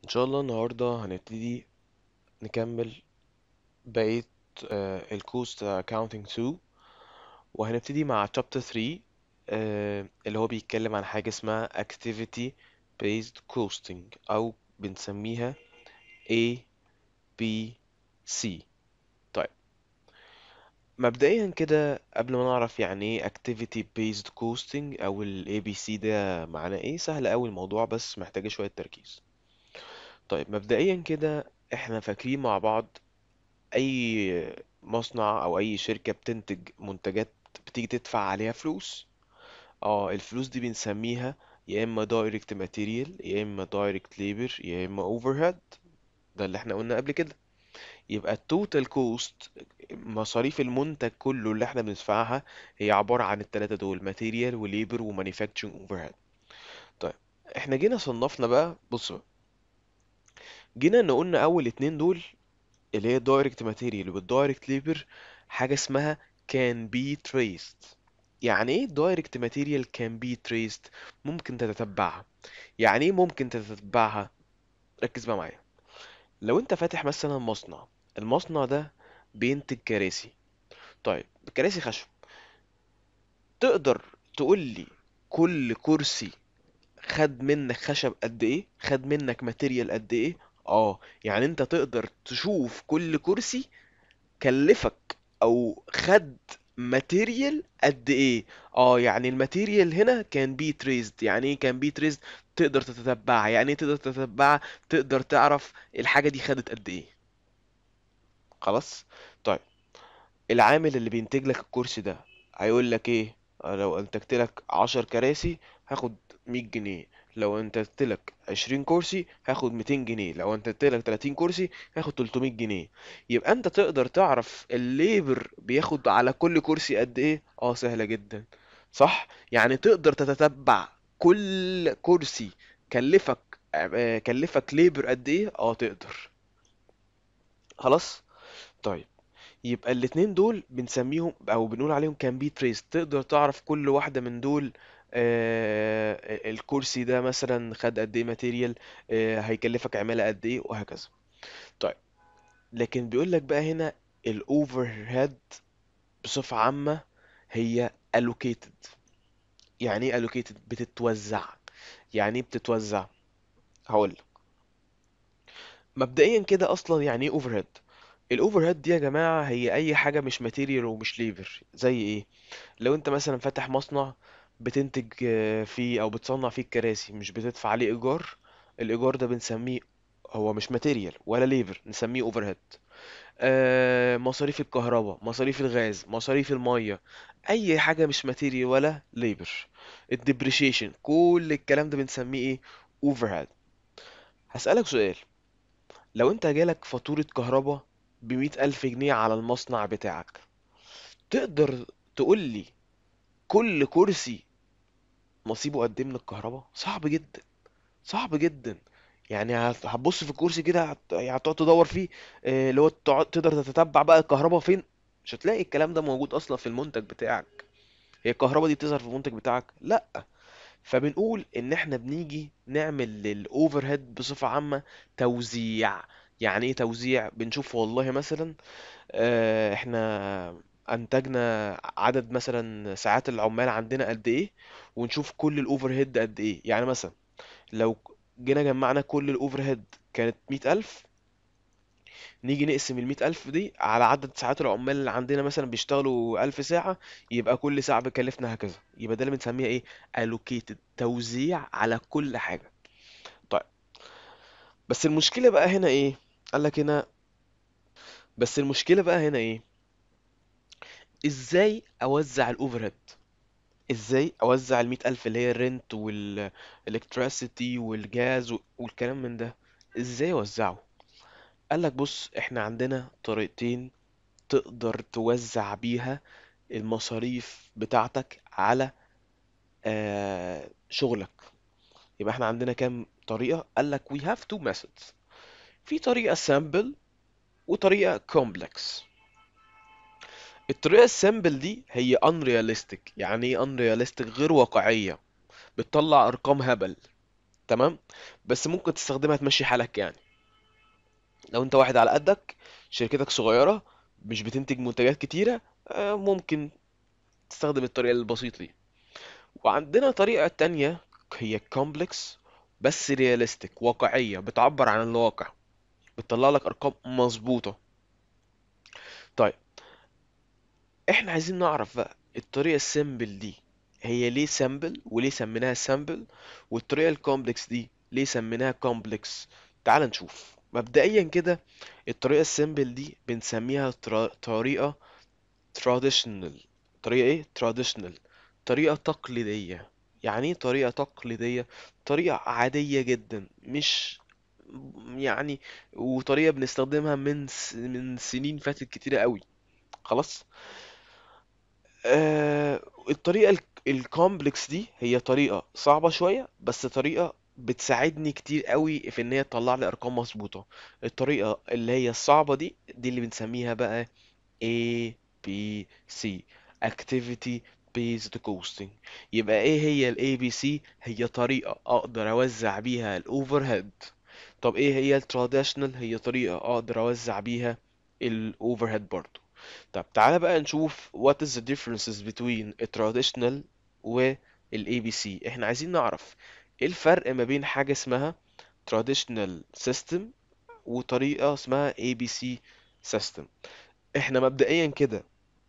شاء الله النهاردة هنبتدي نكمل بقية الكوست اكاونتنج 2 وهنبتدي مع chapter 3 آه، اللي هو بيتكلم عن حاجة اسمها activity based costing أو بنسميها A B C طيب مبدئيا كده قبل ما نعرف يعني ايه activity based costing أو ال ABC ده معناه ايه سهل أوي الموضوع بس محتاجة شوية تركيز طيب مبدئيا كده احنا فاكرين مع بعض اي مصنع او اي شركة بتنتج منتجات بتيجي تدفع عليها فلوس اه الفلوس دي بنسميها يا اما دايركت ماتيريال يا اما دايركت ليبر يا اما اوفر ده اللي احنا قلنا قبل كده يبقى التوتال كوست مصاريف المنتج كله اللي احنا بندفعها هي عبارة عن التلاتة دول ماتيريال وليبر ومانيفاكتشرنج اوفر طيب احنا جينا صنفنا بقى بص بقى جينا ان قلنا اول اتنين دول اللي هي الدايركت ماتيريال والدايركت ليبر حاجه اسمها can be traced يعني ايه دايركت ماتيريال can be traced ممكن تتتبعها يعني ايه ممكن تتتبعها ركز بقى معايا لو انت فاتح مثلا مصنع المصنع ده بينتج كراسي طيب كراسي خشب تقدر تقول لي كل كرسي خد منك خشب قد ايه خد منك ماتيريال قد ايه اه يعني انت تقدر تشوف كل كرسي كلفك او خد ماتيريال قد ايه اه يعني الماتيريال هنا كان بي تريزد يعني ايه كان بي تريزد تقدر تتتبعها يعني ايه تقدر تتتبعها تقدر تعرف الحاجة دي خدت قد ايه خلاص طيب العامل اللي بينتج لك الكرسي ده هيقول لك ايه لو انتجت لك 10 كراسي هاخد 100 جنيه لو انتجت لك 20 كرسي هاخد 200 جنيه لو انتجت لك 30 كرسي هاخد 300 جنيه يبقى انت تقدر تعرف الليبر بياخد على كل كرسي قد ايه اه سهلة جدا صح يعني تقدر تتتبع كل كرسي كلفك آه، كلفك ليبر قد ايه اه تقدر خلاص طيب يبقى الاتنين دول بنسميهم او بنقول عليهم كان بي تريس تقدر تعرف كل واحدة من دول آه الكرسي ده مثلا خد قد ايه ماتيريال آه هيكلفك عمالة قد ايه وهكذا طيب لكن بيقول لك بقى هنا الاوفر هيد بصفة عامة هي allocated يعني ايه allocated بتتوزع يعني ايه بتتوزع هقول لك مبدئيا كده اصلا يعني ايه اوفر هيد الاوفر هيد دي يا جماعة هي اي حاجة مش ماتيريال ومش ليبر زي ايه لو انت مثلا فاتح مصنع بتنتج آه، فيه او بتصنع فيه الكراسي مش بتدفع عليه ايجار الايجار ده بنسميه هو مش ماتيريال ولا ليبر نسميه اوفر هيد مصاريف الكهرباء مصاريف الغاز مصاريف المية اي حاجة مش ماتيريال ولا ليبر الديبريشيشن كل الكلام ده بنسميه ايه اوفر هيد هسألك سؤال لو انت جالك فاتورة كهرباء بمئة ألف جنيه على المصنع بتاعك تقدر تقول لي كل كرسي نصيبه قد ايه من الكهرباء صعب جدا صعب جدا يعني هت- هتبص في الكرسي كده هت- يعني هتقعد تدور فيه آه، اللي هو تقعد- تقدر تتتبع بقى الكهرباء فين مش هتلاقي الكلام ده موجود اصلا في المنتج بتاعك هي الكهرباء دي بتظهر في المنتج بتاعك لا فبنقول ان احنا بنيجي نعمل للاوفر هيد بصفة عامة توزيع يعني ايه توزيع بنشوف والله مثلا آه، احنا انتجنا عدد مثلا ساعات العمال عندنا قد ايه ونشوف كل الاوفر هيد قد ايه يعني مثلا لو جينا جمعنا كل الاوفر هيد كانت مئة ألف نيجي نقسم المئة ألف دي على عدد ساعات العمال اللي عندنا مثلا بيشتغلوا ألف ساعة يبقى كل ساعة بكلفنا هكذا يبقى ده اللي بنسميها ايه allocated توزيع على كل حاجة طيب بس المشكلة بقى هنا ايه قالك هنا بس المشكلة بقى هنا ايه ازاي اوزع الاوفر هيد ازاي اوزع المئة الف اللي هي الرنت والالكتريسيتي والجاز والكلام من ده ازاي اوزعه قالك بص احنا عندنا طريقتين تقدر توزع بيها المصاريف بتاعتك على آه شغلك يبقى احنا عندنا كام طريقة قالك we have two methods في طريقة simple وطريقة complex الطريقة السامبل دي هي unrealistic يعني ايه unrealistic غير واقعية بتطلع ارقام هبل تمام بس ممكن تستخدمها تمشي حالك يعني لو انت واحد على قدك شركتك صغيرة مش بتنتج منتجات كتيرة آه، ممكن تستخدم الطريقة البسيطة دي وعندنا طريقة تانية هي كومبلكس بس رياليستيك واقعية بتعبر عن الواقع بتطلع لك أرقام مظبوطة طيب احنا عايزين نعرف بقى الطريقة السيمبل دي هي ليه سامبل وليه سميناها سامبل والطريقة الكومبلكس دي ليه سميناها كومبلكس تعال نشوف مبدئيا كده الطريقة السيمبل دي بنسميها طر- طريقة traditional طريقة ايه traditional طريقة تقليدية يعني ايه طريقة تقليدية طريقة عادية جدا مش يعني وطريقة بنستخدمها من س... من سنين فاتت كتيرة قوي خلاص آه الطريقة الكومبلكس دي هي طريقة صعبة شوية بس طريقة بتساعدني كتير قوي في ان هي تطلع لي ارقام مظبوطة الطريقة اللي هي الصعبة دي دي اللي بنسميها بقى A B C Activity Based Costing يبقى ايه هي ال ABC هي طريقة اقدر اوزع بيها الاوفر هيد طب ايه هي التراديشنال هي طريقة اقدر اوزع بيها الاوفر هيد برضو طب تعالى بقى نشوف what is the differences between a traditional وال ABC احنا عايزين نعرف ايه الفرق ما بين حاجة اسمها traditional system وطريقة اسمها ABC system احنا مبدئيا كده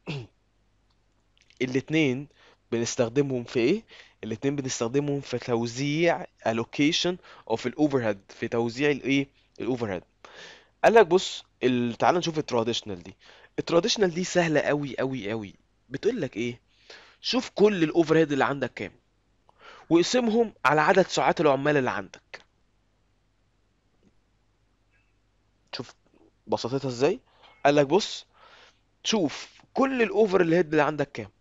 الاتنين بنستخدمهم في ايه الاتنين بنستخدمهم في توزيع allocation of الاوفرهيد في توزيع الايه الاوفرهيد قال لك بص ال... تعال نشوف التراديشنال دي التراديشنال دي سهله قوي قوي قوي بتقول لك ايه شوف كل الاوفرهيد اللي عندك كام واقسمهم على عدد ساعات العمال اللي عندك شوف بساطتها ازاي قال لك بص شوف كل الاوفر الهيد اللي عندك كام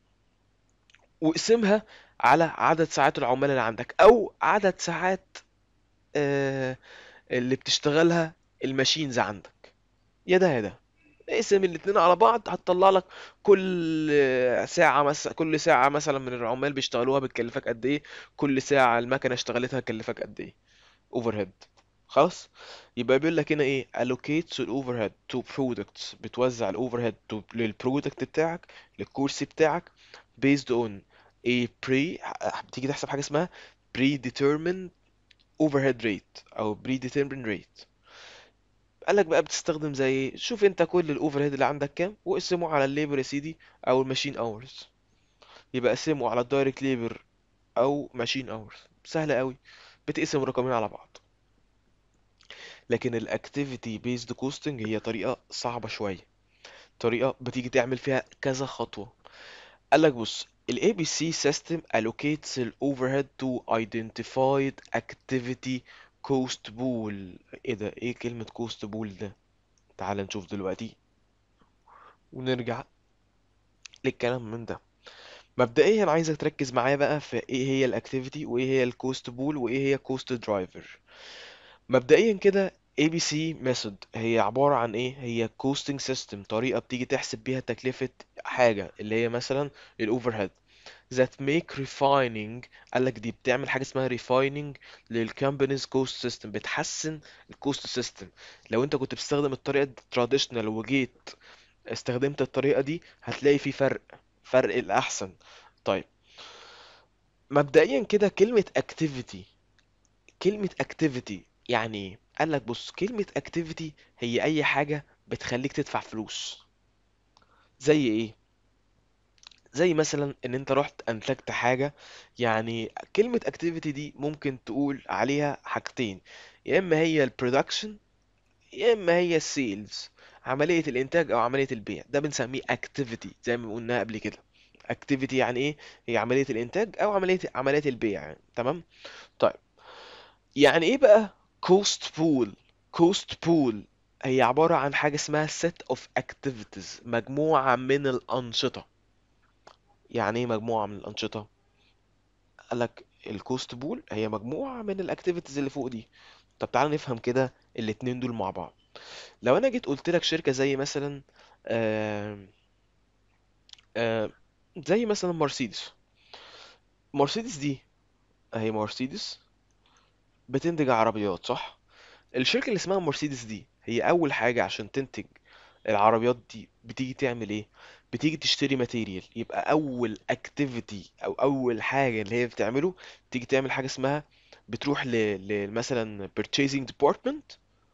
واقسمها على عدد ساعات العمال اللي عندك او عدد ساعات آه اللي بتشتغلها الماشينز عندك يا ده يا ده اقسم الاتنين على بعض هتطلع لك كل ساعة مثلا كل ساعة مثلا من العمال بيشتغلوها بتكلفك قد ايه كل ساعة المكنة اشتغلتها كلفك قد ايه اوفر هيد خلاص يبقى بيقول لك هنا ايه allocate الاوفر هيد to products بتوزع الاوفر هيد للبرودكت بتاعك للكورس بتاعك based on a pre بتيجي تحسب حاجة اسمها predetermined overhead rate او predetermined rate قال لك بقى بتستخدم زي ايه شوف انت كل الاوفر هيد اللي عندك كام واقسمه على الليبر يا سيدي او الماشين اورز يبقى اقسمه على الدايركت ليبر او ماشين اورز سهله قوي بتقسم رقمين على بعض لكن الاكتيفيتي بيزد كوستنج هي طريقه صعبه شويه طريقه بتيجي تعمل فيها كذا خطوه قال لك بص ال ABC system allocates ال overhead to identified activity cost pool ايه ده ايه كلمة cost pool ده تعال نشوف دلوقتي ونرجع للكلام من ده مبدئيا عايزك تركز معايا بقى في ايه هي الاكتيفيتي وايه هي الكوست بول وايه هي كوست درايفر مبدئيا كده ABC method هي عبارة عن ايه هي costing system طريقة بتيجي تحسب بيها تكلفة حاجة اللي هي مثلا الاوفرهيد that make refining قالك دي بتعمل حاجة اسمها refining للكمبانيز cost system بتحسن الكوست سيستم لو انت كنت بتستخدم الطريقة التراديشنال وجيت استخدمت الطريقة دي هتلاقي في فرق فرق الأحسن طيب مبدئيا كده كلمة activity كلمة activity يعني ايه قالك بص كلمة activity هي أي حاجة بتخليك تدفع فلوس زي ايه زي مثلا ان انت رحت انتجت حاجة يعني كلمة activity دي ممكن تقول عليها حاجتين يا اما هي البرودكشن يا اما هي السيلز عملية الانتاج او عملية البيع ده بنسميه activity زي ما قلنا قبل كده activity يعني ايه هي عملية الانتاج او عملية عملية البيع يعني. تمام طيب يعني ايه بقى cost pool cost pool هي عبارة عن حاجة اسمها set of activities مجموعة من الأنشطة يعني ايه مجموعة من الأنشطة قالك الكوست بول هي مجموعة من الاكتيفيتيز اللي فوق دي طب تعال نفهم كده الاتنين دول مع بعض لو انا جيت قلت لك شركة زي مثلا آم، آم، زي مثلا مرسيدس مرسيدس دي اهي مرسيدس بتنتج عربيات صح الشركة اللي اسمها مرسيدس دي هي أول حاجة عشان تنتج العربيات دي بتيجي تعمل ايه بتيجي تشتري ماتيريال يبقى أول اكتيفيتي أو أول حاجة اللي هي بتعمله تيجي تعمل حاجة اسمها بتروح ل... ل... مثلا purchasing department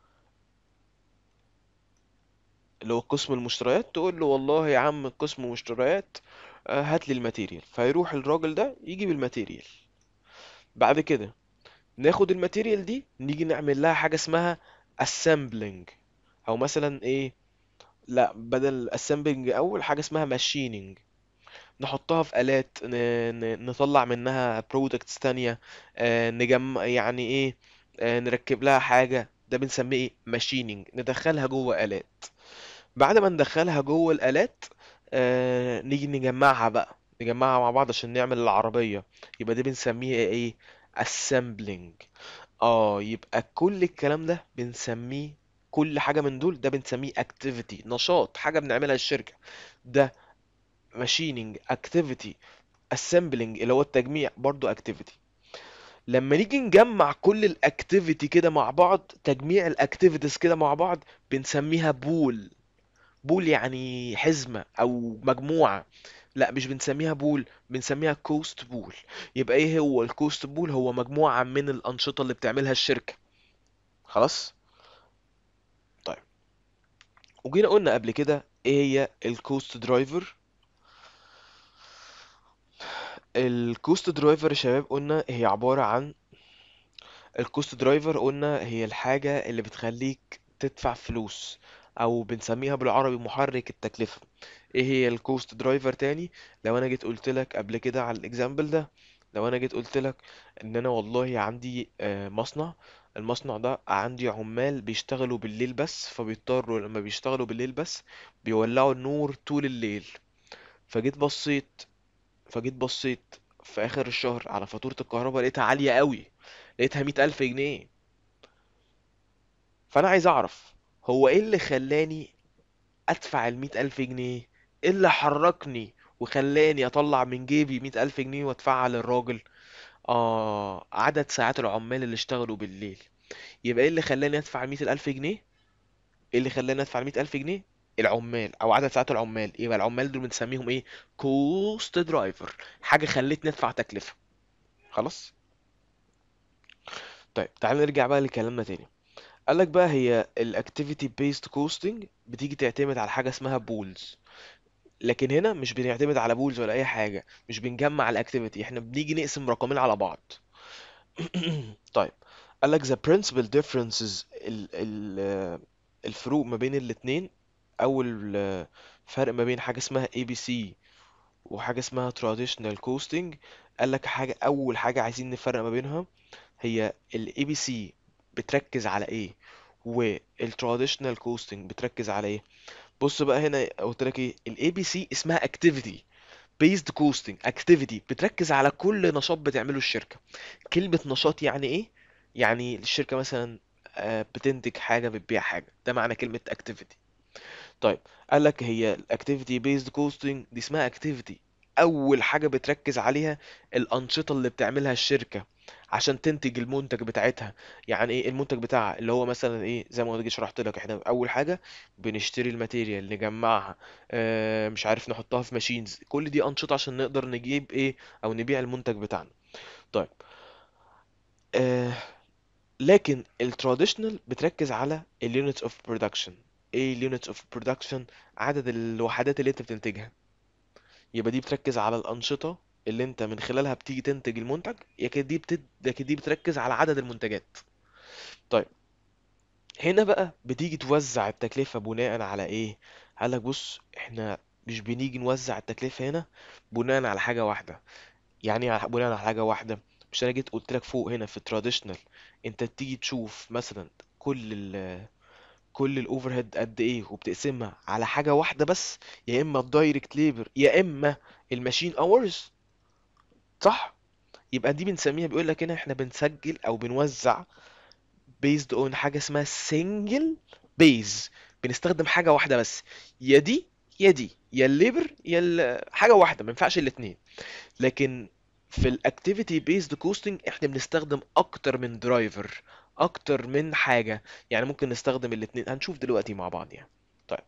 اللي هو قسم المشتريات تقول له والله يا عم قسم المشتريات آه، هات لي الماتيريال فيروح الراجل ده يجيب الماتيريال بعد كده ناخد الماتيريال دي نيجي نعمل لها حاجة اسمها assembling او مثلا ايه لا بدل assembling اول حاجة اسمها machining نحطها في آلات ن... ن... نطلع منها products تانية آه، نجمع يعني ايه آه، نركب لها حاجة ده بنسميه ايه machining ندخلها جوه آلات بعد ما ندخلها جوه الآلات آه نيجي نجمعها بقى نجمعها مع بعض عشان نعمل العربية يبقى دي بنسميها ايه assembling اه يبقى كل الكلام ده بنسميه كل حاجة من دول ده بنسميه activity نشاط حاجة بنعملها الشركة ده machining activity assembling اللي هو التجميع برضو activity لما نيجي نجمع كل الاكتيفيتي كده مع بعض تجميع الاكتيفيتيز كده مع بعض بنسميها بول بول يعني حزمة أو مجموعة لا مش بنسميها بول بنسميها كوست بول يبقى ايه هو الكوست بول هو مجموعة من الأنشطة اللي بتعملها الشركة خلاص طيب وجينا قلنا قبل كده ايه هي الكوست درايفر الكوست درايفر يا شباب قلنا هي عبارة عن الكوست درايفر قلنا هي الحاجة اللي بتخليك تدفع فلوس او بنسميها بالعربي محرك التكلفة ايه هي الكوست درايفر تاني لو انا جيت قلت لك قبل كده على الاكزامبل ده لو انا جيت قلت لك ان انا والله عندي آه، مصنع المصنع ده عندي عمال بيشتغلوا بالليل بس فبيضطروا لما بيشتغلوا بالليل بس بيولعوا النور طول الليل فجيت بصيت فجيت بصيت في اخر الشهر على فاتورة الكهرباء لقيتها عالية قوي لقيتها مئة ألف جنيه فأنا عايز أعرف هو إيه اللي خلاني أدفع المئة ألف جنيه إيه اللي حركني وخلاني أطلع من جيبي مئة ألف جنيه وأدفعها للراجل آه عدد ساعات العمال اللي اشتغلوا بالليل يبقى إيه اللي خلاني أدفع المئة ألف جنيه إيه اللي خلاني أدفع المئة ألف جنيه العمال أو عدد ساعات العمال يبقى العمال دول بنسميهم إيه كوست درايفر حاجة خلتني أدفع تكلفة خلاص طيب تعال نرجع بقى لكلامنا تاني قال لك بقى هي الاكتيفيتي بيست كوستنج بتيجي تعتمد على حاجه اسمها بولز لكن هنا مش بنعتمد على بولز ولا اي حاجه مش بنجمع الاكتيفيتي احنا بنيجي نقسم رقمين على بعض طيب قال لك the principal differences ال ال الفروق ما بين الاتنين اول فرق ما بين حاجه اسمها ABC وحاجه اسمها traditional costing قال لك حاجه اول حاجه عايزين نفرق ما بينها هي ال ABC بتركز على ايه والتراديشنال كوستنج بتركز على ايه بص بقى هنا قلت لك ايه الاي بي سي اسمها اكتيفيتي بيزد كوستنج اكتيفيتي بتركز على كل نشاط بتعمله الشركه كلمه نشاط يعني ايه يعني الشركه مثلا آه، بتنتج حاجه بتبيع حاجه ده معنى كلمه اكتيفيتي طيب قال لك هي الاكتيفيتي بيزد كوستنج دي اسمها اكتيفيتي اول حاجه بتركز عليها الانشطه اللي بتعملها الشركه عشان تنتج المنتج بتاعتها يعني ايه المنتج بتاعها اللي هو مثلا ايه زي ما جيت شرحت لك احنا اول حاجه بنشتري الماتيريال نجمعها اه مش عارف نحطها في ماشينز كل دي انشطه عشان نقدر نجيب ايه او نبيع المنتج بتاعنا طيب آه لكن التراديشنال بتركز على اليونتس اوف برودكشن ايه اليونتس اوف برودكشن عدد الوحدات اللي انت بتنتجها يبقى دي بتركز على الأنشطة اللي انت من خلالها بتيجي تنتج المنتج لكن دي بتد... لكن دي بتركز على عدد المنتجات طيب هنا بقى بتيجي توزع التكلفة بناء على ايه قالك بص احنا مش بنيجي نوزع التكلفة هنا بناء على حاجة واحدة يعني ايه على- بناء على حاجة واحدة مش انا جيت قلت لك فوق هنا في التراديشنال انت تيجي تشوف مثلا كل ال كل الاوفر هيد قد ايه وبتقسمها على حاجة واحدة بس يا اما الدايركت ليبر يا اما الماشين اورز صح يبقى دي بنسميها بيقول لك هنا احنا بنسجل او بنوزع based on حاجه اسمها single base بنستخدم حاجه واحده بس يا دي يا دي يا الليبر يا ال- حاجه واحده ما ينفعش الاثنين لكن في الاكتيفيتي بيزد كوستنج احنا بنستخدم اكتر من درايفر اكتر من حاجة يعني ممكن نستخدم الاتنين هنشوف دلوقتي مع بعض يعني طيب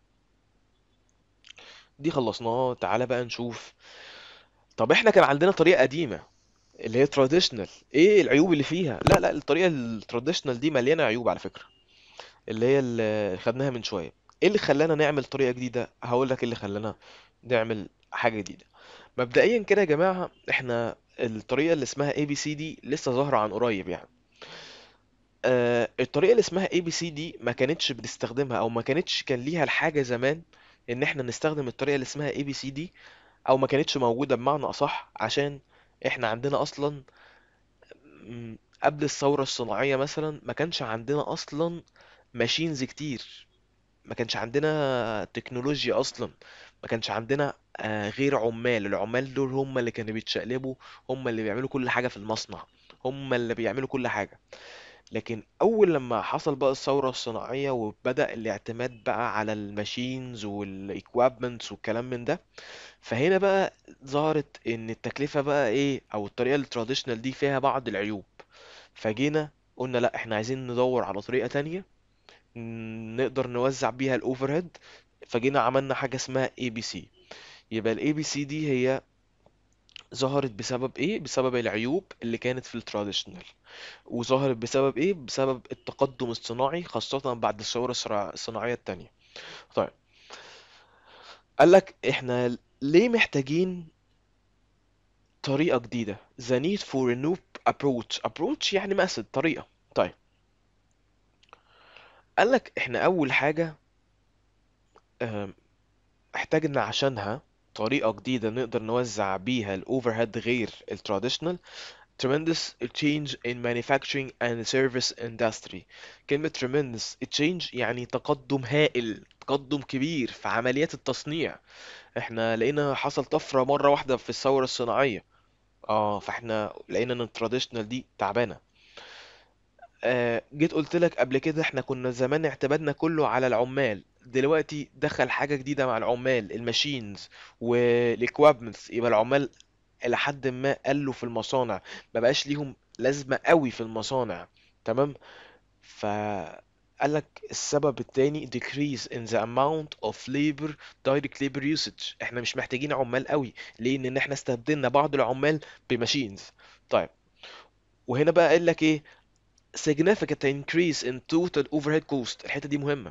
دي خلصناها تعالى بقى نشوف طب احنا كان عندنا طريقة قديمة اللي هي تراديشنال ايه العيوب اللي فيها لا لا الطريقة التراديشنال دي مليانة عيوب على فكرة اللي هي اللي خدناها من شوية ايه اللي خلانا نعمل طريقة جديدة هقول لك ايه اللي خلانا نعمل حاجة جديدة مبدئيا كده يا جماعة احنا الطريقة اللي اسمها اي بي سي دي لسه ظاهرة عن قريب يعني آه الطريقة اللي اسمها اي بي سي دي ما كانتش بنستخدمها او ما كانتش كان ليها الحاجة زمان ان احنا نستخدم الطريقة اللي اسمها اي بي سي دي او ما كانتش موجودة بمعنى اصح عشان احنا عندنا اصلا م، قبل الثورة الصناعية مثلا ما كانش عندنا اصلا ماشينز كتير ما كانش عندنا تكنولوجيا اصلا ما كانش عندنا آه، غير عمال العمال دول هم اللي كانوا بيتشقلبوا هم اللي بيعملوا كل حاجة في المصنع هم اللي بيعملوا كل حاجة لكن اول لما حصل بقى الثورة الصناعية وبدأ الاعتماد بقى على الماشينز والايكوابمنتس والكلام من ده فهنا بقى ظهرت ان التكلفة بقى ايه او الطريقة التراديشنال دي فيها بعض العيوب فجينا قلنا لا احنا عايزين ندور على طريقة تانية ن- نقدر نوزع بيها الاوفر هيد فجينا عملنا حاجة اسمها اي بي سي يبقى الاي بي سي دي هي ظهرت بسبب ايه بسبب العيوب اللي كانت في التراديشنال وظهرت بسبب ايه بسبب التقدم الصناعي خاصة بعد الثورة الصرا- الصناعية التانية طيب قال لك احنا ليه محتاجين طريقة جديدة the need for a new approach approach يعني مقصد طريقة طيب قال لك احنا اول حاجة آم، احتاجنا عشانها طريقة جديدة نقدر نوزع بيها الاوفر هيد غير التراديشنال tremendous change in manufacturing and service industry كلمة tremendous change يعني تقدم هائل تقدم كبير في عمليات التصنيع احنا لقينا حصل طفرة مرة واحدة في الثورة الصناعية اه فاحنا لقينا ان التراديشنال دي تعبانة آه جيت قلت لك قبل كده احنا كنا زمان اعتمدنا كله على العمال دلوقتي دخل حاجة جديدة مع العمال الماشينز والاكوابمنتس يبقى العمال الى حد ما قلوا في المصانع ما بقاش ليهم لازمة قوي في المصانع تمام فقال لك السبب التاني decrease in the amount of labor direct labor usage احنا مش محتاجين عمال قوي ليه لان احنا استبدلنا بعض العمال بماشينز طيب وهنا بقى قال لك ايه significant increase in total overhead cost الحتة دي مهمة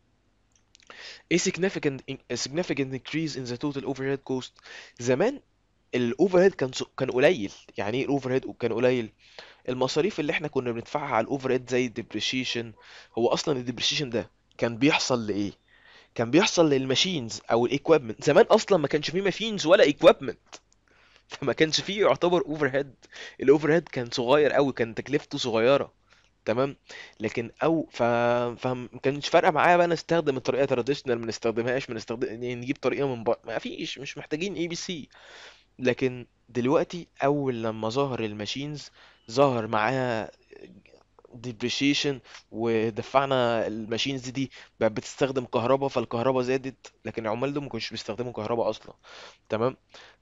ايه significant significant increase in the total overhead cost زمان الاوفر هيد كان سو- كان قليل يعني ايه الاوفر هيد كان قليل المصاريف اللي احنا كنا بندفعها على الاوفر هيد زي الديبريشيشن هو اصلا الديبريشيشن ده كان بيحصل لايه كان بيحصل للماشينز او الايكويبمنت زمان اصلا ما كانش فيه ماشينز ولا ايكويبمنت فما كانش فيه يعتبر اوفر هيد الاوفر هيد كان صغير قوي كان تكلفته صغيره تمام لكن او ف... فما كانش فارقه معايا بقى نستخدم الطريقه تراديشنال ما نستخدمهاش ما نستخدم يعني نجيب طريقه من بره ما فيش مش محتاجين اي بي سي لكن دلوقتي اول لما ظهر الماشينز ظهر معاها depreciation ودفعنا الماشينز دي بقت بتستخدم كهرباء فالكهرباء زادت لكن العمال دول ما كانوش بيستخدموا كهرباء اصلا تمام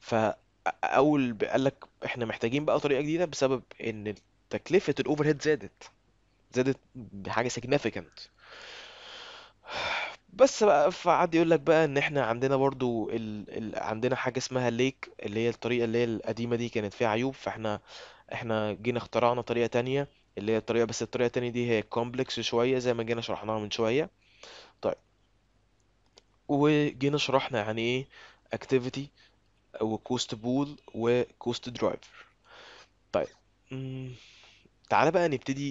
فاول قال لك احنا محتاجين بقى طريقه جديده بسبب ان تكلفه الاوفر هيد زادت زادت بحاجه significant بس بقى فقعد يقول لك بقى ان احنا عندنا برضو ال... ال... عندنا حاجه اسمها ليك اللي هي الطريقه اللي هي القديمه دي كانت فيها عيوب فاحنا احنا جينا اخترعنا طريقه تانية اللي هي الطريقه بس الطريقه التانية دي هي كومبلكس شويه زي ما جينا شرحناها من شويه طيب وجينا شرحنا يعني ايه اكتيفيتي وكوست بول وكوست درايفر طيب مم، تعالى بقى نبتدي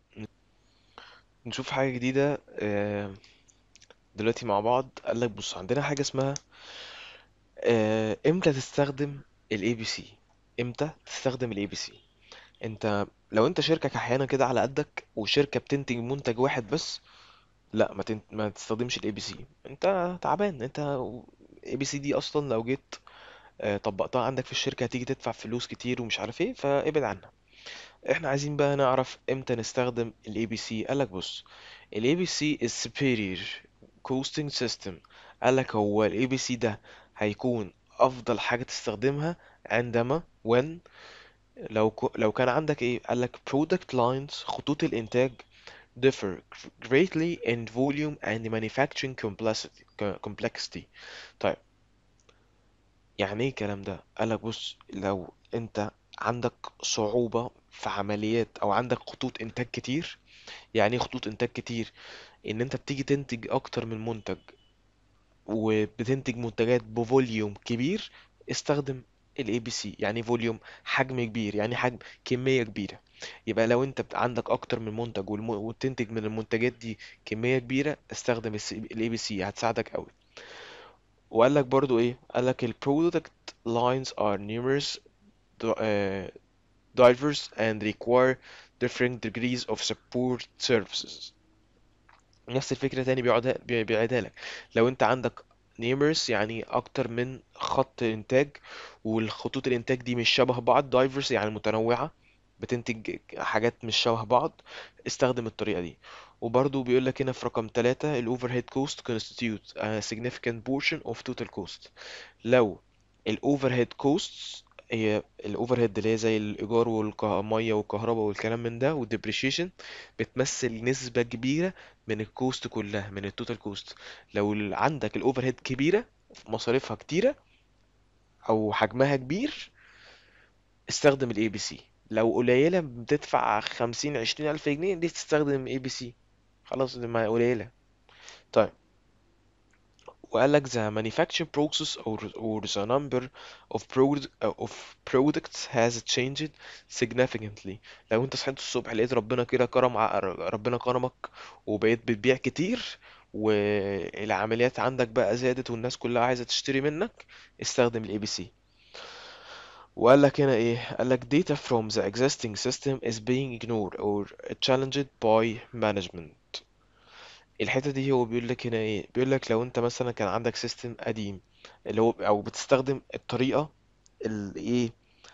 نشوف حاجه جديده آه، دلوقتي مع بعض قال لك بص عندنا حاجه اسمها آه، امتى تستخدم الاي بي سي امتى تستخدم الاي بي سي انت لو انت شركة احيانا كده على قدك وشركة بتنتج منتج واحد بس لا ما تنت... ما تستخدمش الاي بي سي انت تعبان انت الاي بي سي دي اصلا لو جيت آه، طبقتها عندك في الشركة هتيجي تدفع فلوس كتير ومش عارف ايه فابعد عنها احنا عايزين بقى نعرف امتى نستخدم الاي بي سي قالك بص الاي بي سي is superior costing system قالك هو الاي بي سي ده هيكون افضل حاجة تستخدمها عندما when لو كو لو كان عندك ايه قال لك product lines خطوط الانتاج differ greatly in volume and manufacturing complexity complexity طيب يعني ايه الكلام ده قال لك بص لو انت عندك صعوبة في عمليات او عندك خطوط انتاج كتير يعني ايه خطوط انتاج كتير ان انت بتيجي تنتج اكتر من منتج وبتنتج منتجات بفوليوم كبير استخدم الاي بي سي يعني فوليوم حجم كبير يعني حجم كمية كبيرة يبقى لو انت بت- عندك اكتر من منتج والم- وتنتج من المنتجات دي كمية كبيرة استخدم الاي بي سي هتساعدك قوي وقال لك برضو ايه قال لك ال product lines are numerous di- uh, diverse and require different degrees of support services نفس الفكرة تاني بيقعدها بي- بيعيدها لك لو انت عندك نيمرس يعني اكتر من خط انتاج والخطوط الانتاج دي مش شبه بعض دايفرس يعني متنوعة بتنتج حاجات مش شبه بعض استخدم الطريقة دي وبرضو بيقول لك هنا في رقم 3 ال overhead cost constitute a significant portion of total cost لو الاوفر هيد كوستس هي الاوفر هيد اللي هي زي الايجار والميه والكهرباء والكلام من ده والديبريشيشن بتمثل نسبه كبيره من الكوست كلها من التوتال كوست لو ال- عندك الاوفر هيد كبيره مصاريفها كتيره او حجمها كبير استخدم الاي بي سي لو قليله بتدفع خمسين عشرين الف جنيه دي تستخدم اي بي سي خلاص دي ما قليله طيب وقال لك the manufacturing process or, or the number of, product, of products has changed significantly لو انت صحيت الصبح لقيت ربنا كده كرم ع- ربنا كرمك وبقيت بتبيع كتير والعمليات عندك بقى زادت والناس كلها عايزة تشتري منك استخدم الاي بي سي وقال لك هنا ايه قال لك data from the existing system is being ignored or challenged by management الحتة دي هو بيقول لك هنا ايه بيقول لك لو انت مثلا كان عندك سيستم قديم اللي هو او بتستخدم الطريقة الايه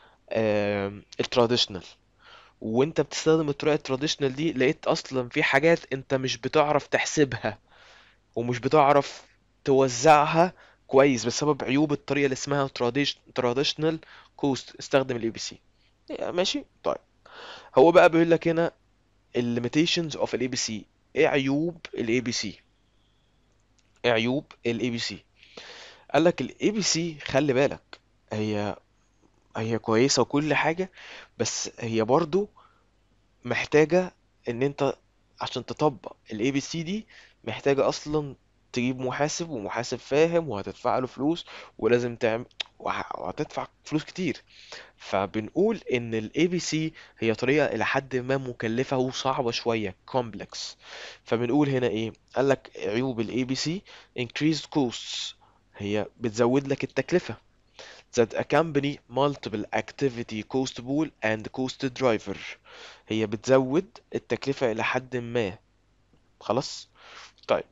التراديشنال وانت بتستخدم الطريقة التراديشنال دي لقيت اصلا في حاجات انت مش بتعرف تحسبها ومش بتعرف توزعها كويس بسبب عيوب الطريقة اللي اسمها تراديشنال كوست استخدم الاي بي سي ماشي طيب هو بقى بيقول لك هنا ال limitations of ال ABC ايه عيوب ال ABC ايه عيوب ال ABC قال لك ال ABC خلي بالك هي هي كويسة وكل حاجة بس هي برضو محتاجة ان انت عشان تطبق ال ABC دي محتاجة اصلا تجيب محاسب ومحاسب فاهم وهتدفع له فلوس ولازم تعمل وه- وهتدفع فلوس كتير فبنقول ان ال ABC هي طريقة الى حد ما مكلفة وصعبة شوية complex فبنقول هنا ايه قالك عيوب ال ABC increased costs هي بتزود لك التكلفة that accompany multiple activity cost pool and cost driver هي بتزود التكلفة الى حد ما خلاص طيب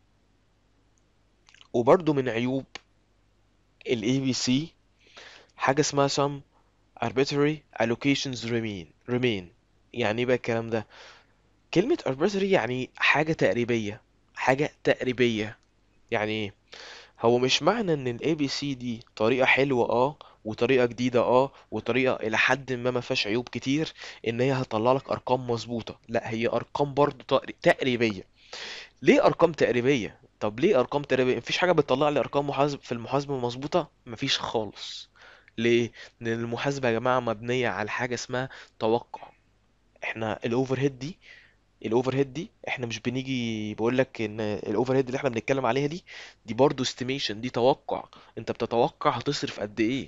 وبرضو من عيوب ال ABC حاجة اسمها some arbitrary allocations remain remain يعني ايه بقى الكلام ده كلمة arbitrary يعني حاجة تقريبية حاجة تقريبية يعني ايه هو مش معنى ان ال ABC دي طريقة حلوة اه وطريقة جديدة اه وطريقة الى حد ما ما فيهاش عيوب كتير ان هي هتطلع لك ارقام مظبوطة لا هي ارقام برضو تقري- تقريبية ليه ارقام تقريبية طب ليه ارقام تقريبية مفيش حاجة بتطلع لي ارقام محاسب في المحاسبة مظبوطة مفيش خالص ليه لان المحاسبة يا جماعة مبنية على حاجة اسمها توقع احنا الاوفر هيد دي الاوفر هيد دي احنا مش بنيجي بقول لك ان الاوفر هيد اللي احنا بنتكلم عليها دي دي برضه استيميشن دي توقع انت بتتوقع هتصرف قد ايه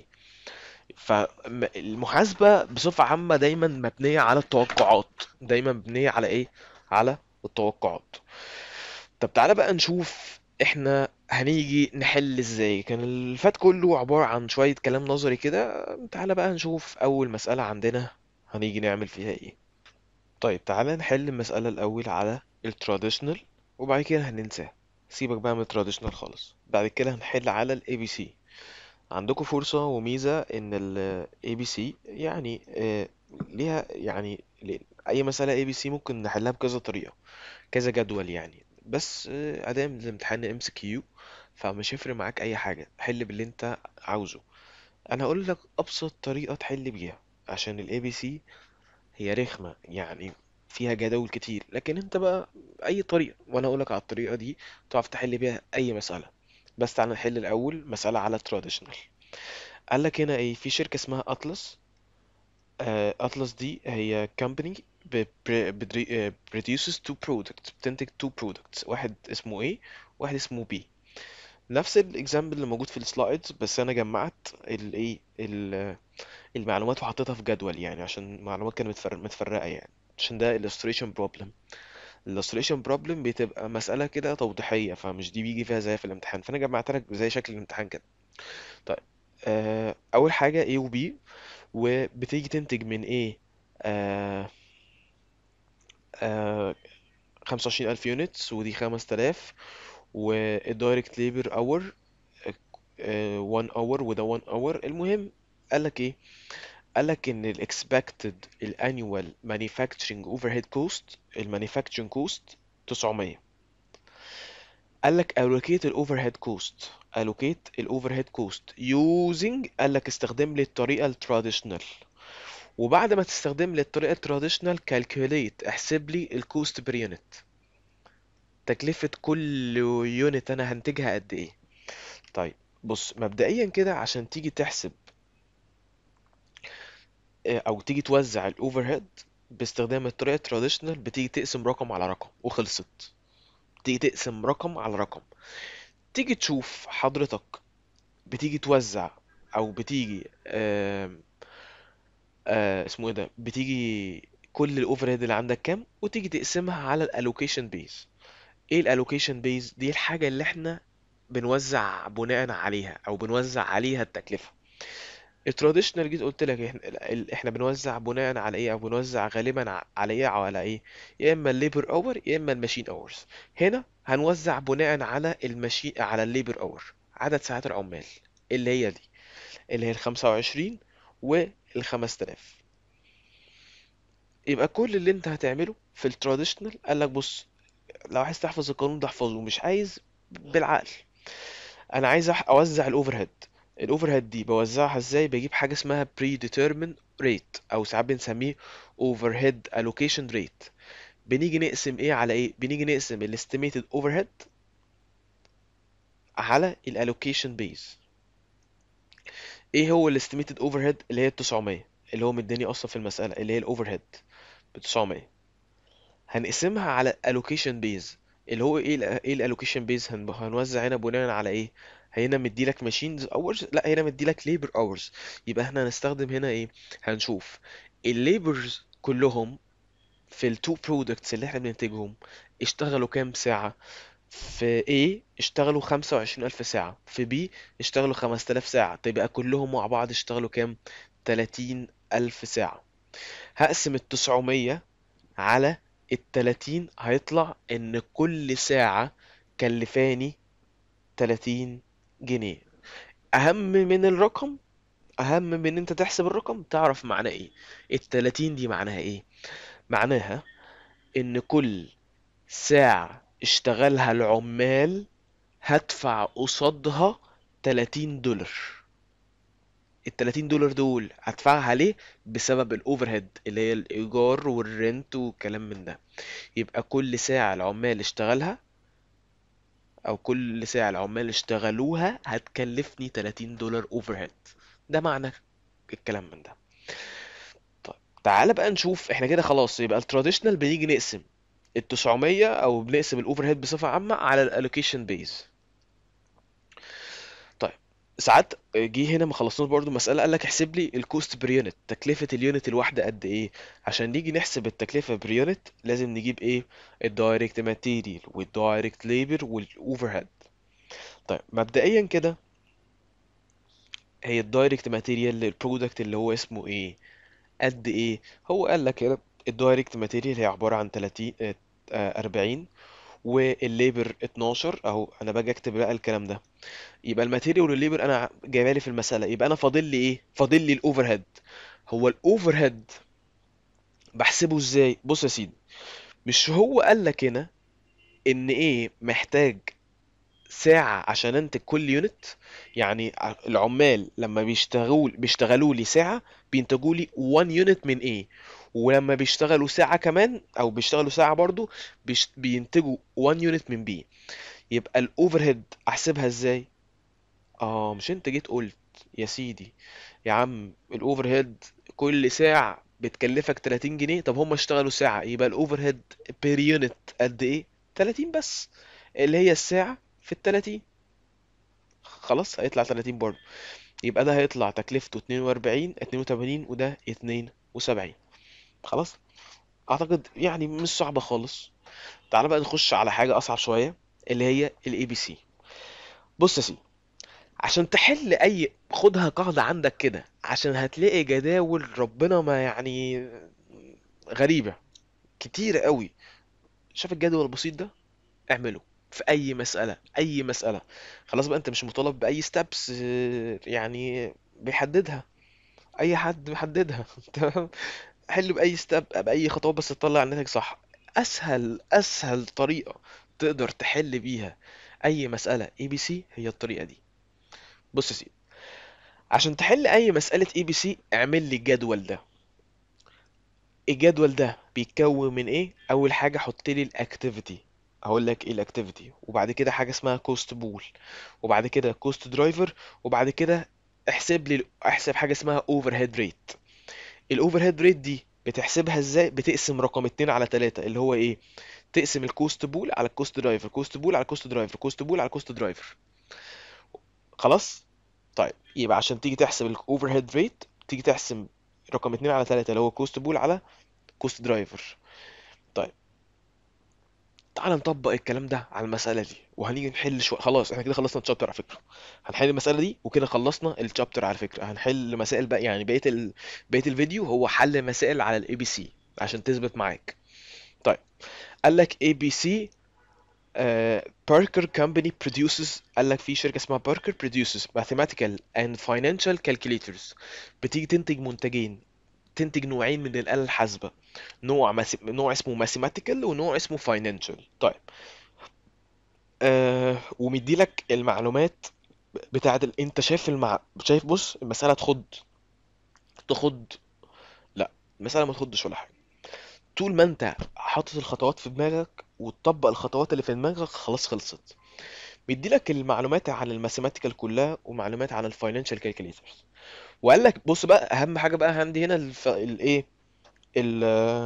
فالمحاسبة بصفة عامة دايما مبنية على التوقعات دايما مبنية على ايه على التوقعات طب تعالى بقى نشوف احنا هنيجي نحل ازاي كان اللي فات كله عبارة عن شوية كلام نظري كده تعالى بقى نشوف اول مسألة عندنا هنيجي نعمل فيها ايه طيب تعالى نحل المسألة الأول على التراديشنال وبعد كده هننساه سيبك بقى من التراديشنال خالص بعد كده هنحل على ال ABC عندكم فرصة وميزة إن ال ABC يعني آه، ليها يعني ل- أي مسألة ABC ممكن نحلها بكذا طريقة كذا جدول يعني بس آه، أدام الامتحان MCQ فمش هيفرق معاك أي حاجة حل باللي أنت عاوزه أنا هقول لك أبسط طريقة تحل بيها عشان الاي بي سي هي رخمة يعني فيها جداول كتير لكن انت بقى اي طريقة وانا اقولك على الطريقة دي تعرف تحل بيها اي مسألة بس تعالى نحل الاول مسألة على تراديشنال قالك هنا ايه في شركة اسمها اطلس اطلس دي هي company ب- ب- بدري- آه، produces two products بتنتج two products واحد اسمه A واحد اسمه B نفس الاكزامبل اللي موجود في السلايدز بس انا جمعت الايه المعلومات وحطيتها في جدول يعني عشان المعلومات كانت متفر- متفرقة يعني عشان ده illustration problem illustration problem بتبقى مسألة كده توضيحية فمش دي بيجي فيها زي في الامتحان فأنا جمعت لك زي شكل الامتحان كده طيب آه أول حاجة A و B وبتيجي تنتج من A آه آه 25000 يونتس ودي 5000 والدايركت ليبر اور 1 اور وده 1 اور المهم قالك ايه قالك ان ال expected ال annual manufacturing overhead cost ال manufacturing cost 900 قالك allocate ال overhead cost allocate ال overhead cost using قالك استخدم لي الطريقة التراديشنال وبعد ما تستخدم لي الطريقة التراديشنال calculate احسب لي ال cost per unit تكلفة كل يونت انا هنتجها قد ايه طيب بص مبدئيا كده عشان تيجي تحسب آه، او تيجي توزع الاوفر هيد باستخدام الطريقه التراديشنال بتيجي تقسم رقم على رقم وخلصت تيجي تقسم رقم على رقم تيجي تشوف حضرتك بتيجي توزع او بتيجي آم، آه اسمه ايه ده بتيجي كل الاوفر هيد اللي عندك كام وتيجي تقسمها على الالوكيشن بيز ايه الالوكيشن بيز دي الحاجه اللي احنا بنوزع بناء عليها او بنوزع عليها التكلفه التراديشنال جيت قلت لك احنا ال- احنا بنوزع بناء على ايه او بنوزع غالبا ع- على ايه او على ايه يا اما الليبر اور يا اما الماشين اورز هنا هنوزع بناء على الماشين على الليبر اور عدد ساعات العمال اللي هي دي اللي هي ال 25 وال 5000 يبقى كل اللي انت هتعمله في التراديشنال قال لك بص لو عايز تحفظ القانون ده احفظه مش عايز بالعقل انا عايز أح- اوزع الاوفر هيد الاوفر هيد دي بوزعها ازاي بجيب حاجه اسمها بري ديترمين ريت او ساعات بنسميه اوفر هيد الوكيشن ريت بنيجي نقسم ايه على ايه بنيجي نقسم الاستيميتد اوفر هيد على الالوكيشن بيز ايه هو الاستيميتد اوفر هيد اللي هي 900 اللي هو مداني اصلا في المساله اللي هي الاوفر هيد ب 900 هنقسمها على allocation base اللي هو ايه ال ايه الالوكيشن بيز هنوزع هنا بناء على ايه هنا مديلك ماشينز اورز لا هنا مديلك ليبر اورز يبقى احنا هنستخدم هنا ايه هنشوف الليبرز كلهم في التو برودكتس اللي احنا بننتجهم اشتغلوا كام ساعة في A اشتغلوا 25000 ساعة في B اشتغلوا 5000 ساعة تبقى كلهم مع بعض اشتغلوا كام 30000 ساعة هقسم ال 900 على التلاتين هيطلع ان كل ساعة كلفاني تلاتين جنيه اهم من الرقم اهم من ان انت تحسب الرقم تعرف معناه ايه التلاتين دي معناها ايه معناها ان كل ساعة اشتغلها العمال هدفع قصادها 30 دولار ال 30 دولار دول هدفعها ليه بسبب الاوفر هيد اللي هي الايجار والرنت والكلام من ده يبقى كل ساعة العمال اشتغلها او كل ساعة العمال اشتغلوها هتكلفني 30 دولار اوفر هيد ده معنى الكلام من ده طيب تعالى بقى نشوف احنا كده خلاص يبقى التراديشنال بنيجي نقسم ال 900 او بنقسم الاوفر هيد بصفة عامة على الالوكيشن بيز طيب ساعات جه هنا ما خلصناش برضو مسألة قال لك احسب لي الكوست بير يونت تكلفة اليونت الواحدة قد ايه عشان نيجي نحسب التكلفة بير يونت لازم نجيب ايه الدايركت ماتيريال والدايركت ليبر والاوفر هيد طيب مبدئيا كده هي الدايركت ماتيريال للبرودكت اللي هو اسمه ايه قد ايه هو قال لك هنا الدايركت ماتيريال هي عبارة عن 30 آه، آه، 40 والليبر 12 اهو انا باجي اكتب بقى الكلام ده يبقى الماتيريال والليبر انا جايبها لي في المسألة يبقى انا فاضل لي ايه فاضل لي الاوفر هيد هو الاوفر هيد بحسبه ازاي بص يا سيدي مش هو قال لك هنا ان ايه محتاج ساعة عشان انتج كل يونت يعني ع- العمال لما بيشتغلوا بيشتغلوا لي ساعة بينتجوا لي 1 يونت من A ولما بيشتغلوا ساعة كمان او بيشتغلوا ساعة برضو بيش... بينتجوا 1 يونت من B يبقى الاوفر هيد احسبها ازاي اه مش انت جيت قلت يا سيدي يا عم الاوفر هيد كل ساعة بتكلفك 30 جنيه طب هم اشتغلوا ساعة يبقى الاوفر هيد بير يونت قد ايه 30 بس اللي هي الساعة في ال 30 خلاص هيطلع 30 برضه يبقى ده هيطلع تكلفته 42 82 وده 72 خلاص اعتقد يعني مش صعبة خالص تعال بقى نخش على حاجة اصعب شوية اللي هي الاي بي سي بص يا سيدي عشان تحل اي خدها قاعدة عندك كده عشان هتلاقي جداول ربنا ما يعني غريبة كتيرة قوي شايف الجدول البسيط ده اعمله في اي مسألة اي مسألة خلاص بقى انت مش مطالب باي ستابس يعني بيحددها اي حد بيحددها تمام حل باي ستاب باي خطوات بس تطلع الناتج صح اسهل اسهل طريقة تقدر تحل بيها اي مسألة اي بي سي هي الطريقة دي بص يا سيدي عشان تحل اي مسألة اي بي سي اعمل لي الجدول ده الجدول ده بيتكون من ايه اول حاجة حط لي الاكتيفيتي هقول لك ايه الاكتيفيتي وبعد كده حاجة اسمها كوست بول وبعد كده كوست درايفر وبعد كده احسب لي احسب حاجة اسمها اوفر هيد ريت الاوفر هيد ريت دي بتحسبها ازاي بتقسم رقم 2 على 3 اللي هو ايه تقسم الكوست بول على الكوست درايفر كوست بول على الكوست درايفر كوست بول على الكوست درايفر خلاص طيب يبقى عشان تيجي تحسب الاوفر هيد ريت تيجي تحسب رقم 2 على 3 اللي هو كوست بول على كوست درايفر طيب تعال نطبق الكلام ده على المسألة دي وهنيجي نحل شوية خلاص احنا كده خلصنا الشابتر على فكرة هنحل المسألة دي وكده خلصنا الشابتر على فكرة هنحل مسائل بقى يعني بقية ال... بقية الفيديو هو حل مسائل على الاي بي سي عشان تثبت معاك طيب قال لك اي بي سي باركر كومباني produces قال لك في شركة اسمها باركر produces mathematical and financial calculators بتيجي تنتج منتجين تنتج نوعين من الآلة الحاسبة نوع مس... نوع اسمه mathematical ونوع اسمه financial طيب آه ومدي لك المعلومات بتاعت ال... انت شايف المع... شايف بص المسألة تخض تخض لا المسألة ما تخضش ولا حاجة طول ما انت حاطط الخطوات في دماغك وتطبق الخطوات اللي في دماغك خلاص خلصت بيدي لك المعلومات عن الماثيماتيكال كلها ومعلومات عن الفاينانشال كالكوليترز وقال لك بص بقى اهم حاجه بقى عندي هنا الف... الايه ال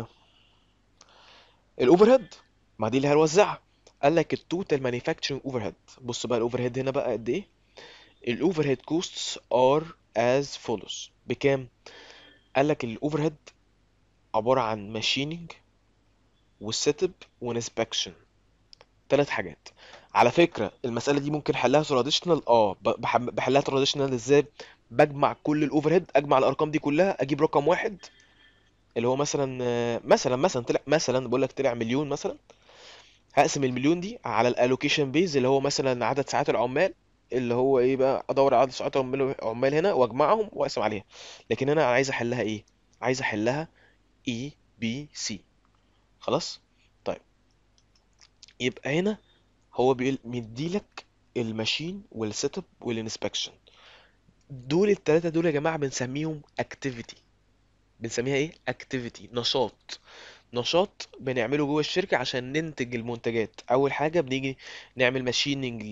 الاوفر هيد ما دي اللي هنوزعها قال لك التوتال مانيفاكتشرنج اوفر هيد بص بقى الاوفر هيد هنا بقى قد ايه الاوفر هيد كوستس ار از فولوز بكام قال لك الاوفر هيد عباره عن ماشيننج والسيت اب وانسبكشن ثلاث حاجات على فكرة المسألة دي ممكن حلها تراديشنال اه ب- بح- بحلها تراديشنال ازاي بجمع كل الاوفر هيد اجمع الارقام دي كلها اجيب رقم واحد اللي هو مثلا آه، مثلا مثلا طلع مثلا بقول لك طلع مليون مثلا هقسم المليون دي على الالوكيشن بيز اللي هو مثلا عدد ساعات العمال اللي هو ايه بقى ادور على عدد ساعات عمال عمال هنا واجمعهم واقسم عليها لكن انا عايز احلها ايه عايز احلها اي بي سي خلاص طيب يبقى هنا هو بيقول مديلك الماشين والسيت اب والانسبكشن دول التلاتة دول يا جماعة بنسميهم اكتيفيتي بنسميها ايه اكتيفيتي نشاط نشاط بنعمله جوه الشركة عشان ننتج المنتجات اول حاجة بنيجي نعمل ماشيننج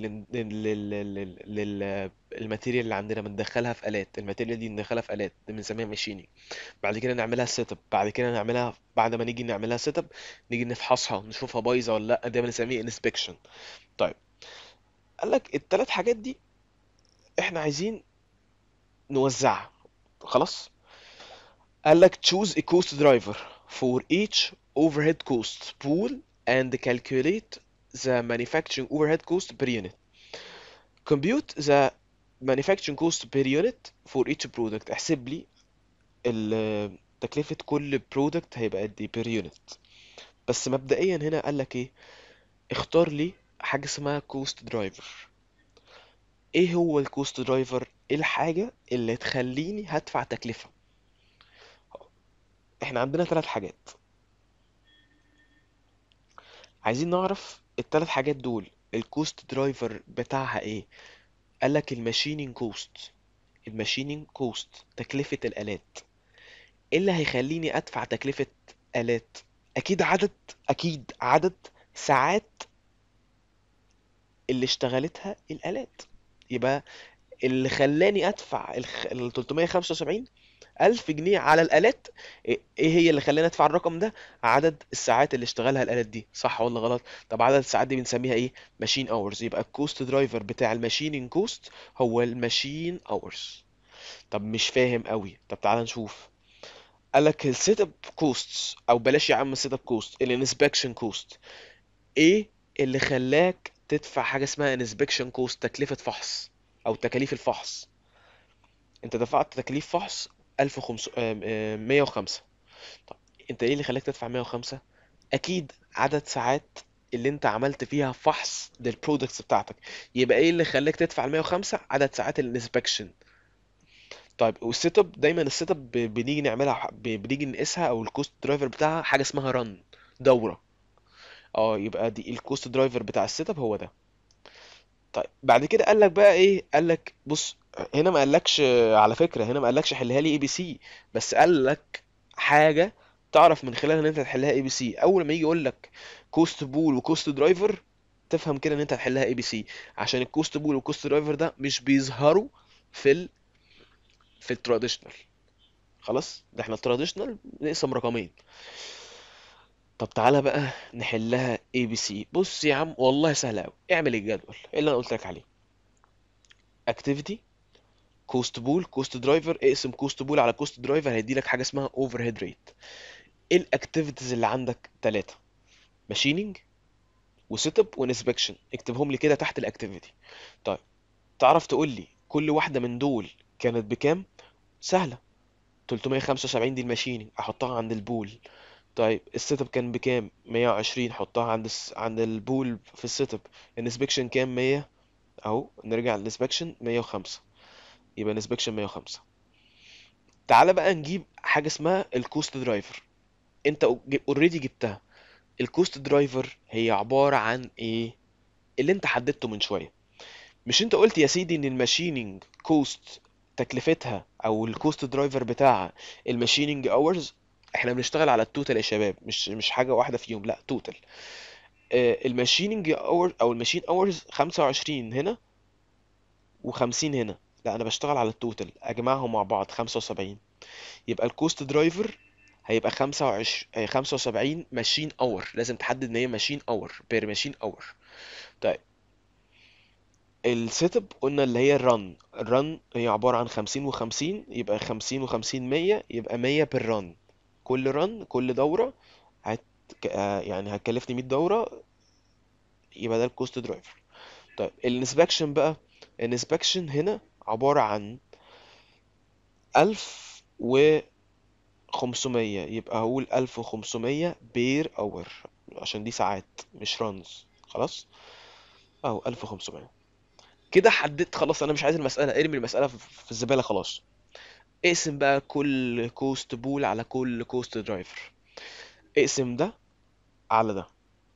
للماتيريال اللي عندنا بندخلها في آلات الماتيريال دي ندخلها في آلات دي بنسميها ماشيننج بعد كده نعملها سيت اب بعد كده نعملها بعد ما نيجي نعملها سيت اب نيجي نفحصها نشوفها بايظة ولا لا ده بنسميه انسبكشن طيب قال لك الثلاث حاجات دي احنا عايزين نوزعها خلاص قال لك choose a cost driver for each overhead cost pool and calculate the manufacturing overhead cost per unit compute the manufacturing cost per unit for each product احسب لي ال- تكلفة كل برودكت هيبقى قد ايه per unit بس مبدئيا هنا قال لك ايه اختار لي حاجة اسمها cost driver ايه هو الكوست درايفر ايه الحاجة اللي تخليني هدفع تكلفة احنا عندنا ثلاث حاجات عايزين نعرف الثلاث حاجات دول الكوست درايفر بتاعها ايه قالك الماشينينج كوست الماشينينج كوست تكلفة الآلات ايه اللي هيخليني ادفع تكلفة آلات اكيد عدد اكيد عدد ساعات اللي اشتغلتها الآلات يبقى اللي خلاني ادفع الخ- ال 375 ألف جنيه على الآلات ايه إيه هي اللي خلاني ادفع الرقم ده عدد الساعات اللي اشتغلها الآلات دي صح ولا غلط طب عدد الساعات دي بنسميها ايه ماشين اورز يبقى الكوست درايفر بتاع الماشينين كوست هو الماشين اورز طب مش فاهم قوي طب تعال نشوف قالك السيت اب كوستس او بلاش يا عم السيت اب كوست الانسبكشن كوست ايه اللي خلاك تدفع حاجه اسمها انسبكشن كوست تكلفه فحص او تكاليف الفحص انت دفعت تكاليف فحص 1500 105 طب انت ايه اللي خلاك تدفع 105 اكيد عدد ساعات اللي انت عملت فيها فحص للبرودكتس بتاعتك يبقى ايه اللي خلاك تدفع ال 105 عدد ساعات الانسبكشن طيب والسيت اب دايما السيت اب ب- بنيجي نعملها ب- بنيجي نقيسها او الكوست درايفر بتاعها حاجه اسمها رن دوره اه يبقى دي الكوست درايفر بتاع السيت اب هو ده طيب بعد كده قال لك بقى ايه قال لك بص هنا ما قالكش على فكره هنا ما قالكش حلها لي اي بي سي بس قال لك حاجه تعرف من خلالها ان انت تحلها اي بي سي اول ما يجي يقول لك كوست بول وكوست درايفر تفهم كده ان انت هتحلها اي بي سي عشان الكوست بول والكوست درايفر ده مش بيظهروا في ال في التراديشنال خلاص ده احنا التراديشنال نقسم رقمين طب تعالى بقى نحلها اي بي سي بص يا عم والله سهله قوي اعمل الجدول اللي انا قلت لك عليه اكتيفيتي كوست بول كوست درايفر اقسم كوست بول على كوست درايفر هيدي لك حاجه اسمها اوفر هيد ريت ايه الاكتيفيتيز اللي عندك ثلاثه ماشيننج وسيت اب وانسبكشن اكتبهم لي كده تحت الاكتيفيتي طيب تعرف تقول لي كل واحده من دول كانت بكام سهله 375 دي الماشيننج احطها عند البول طيب السيت اب كان بكام 120 حطها عند الس... عند البول في السيت اب الانسبكشن كام 100 اهو نرجع للانسبكشن 105 يبقى الانسبكشن 105 تعالى بقى نجيب حاجه اسمها الكوست درايفر انت اوريدي جبتها الكوست درايفر هي عباره عن ايه اللي انت حددته من شويه مش انت قلت يا سيدي ان الماشيننج كوست تكلفتها او الكوست درايفر بتاعها الماشيننج اورز احنا بنشتغل على التوتال يا شباب مش مش حاجه واحده فيهم لا توتال الماشيننج اور او الماشين اورز 25 هنا و50 هنا لا انا بشتغل على التوتال اجمعهم مع بعض 75 يبقى الكوست درايفر هيبقى 25 75 ماشين اور لازم تحدد ان هي ماشين اور بير ماشين اور طيب السيت اب قلنا اللي هي الرن الرن هي عبارة عن 50 و50 يبقى 50 و50 100 يبقى 100 بير رن كل رن كل دورة هت... آه، يعني هتكلفني 100 دورة يبقى ده الكوست درايفر طيب الانسبكشن بقى الانسبكشن هنا عبارة عن 1500 يبقى هقول 1500 بير اور عشان دي ساعات مش رانز خلاص اهو 1500 كده حددت خلاص انا مش عايز المسألة ارمي المسألة في في الزبالة خلاص اقسم بقى كل كوست بول على كل كوست درايفر اقسم ده على ده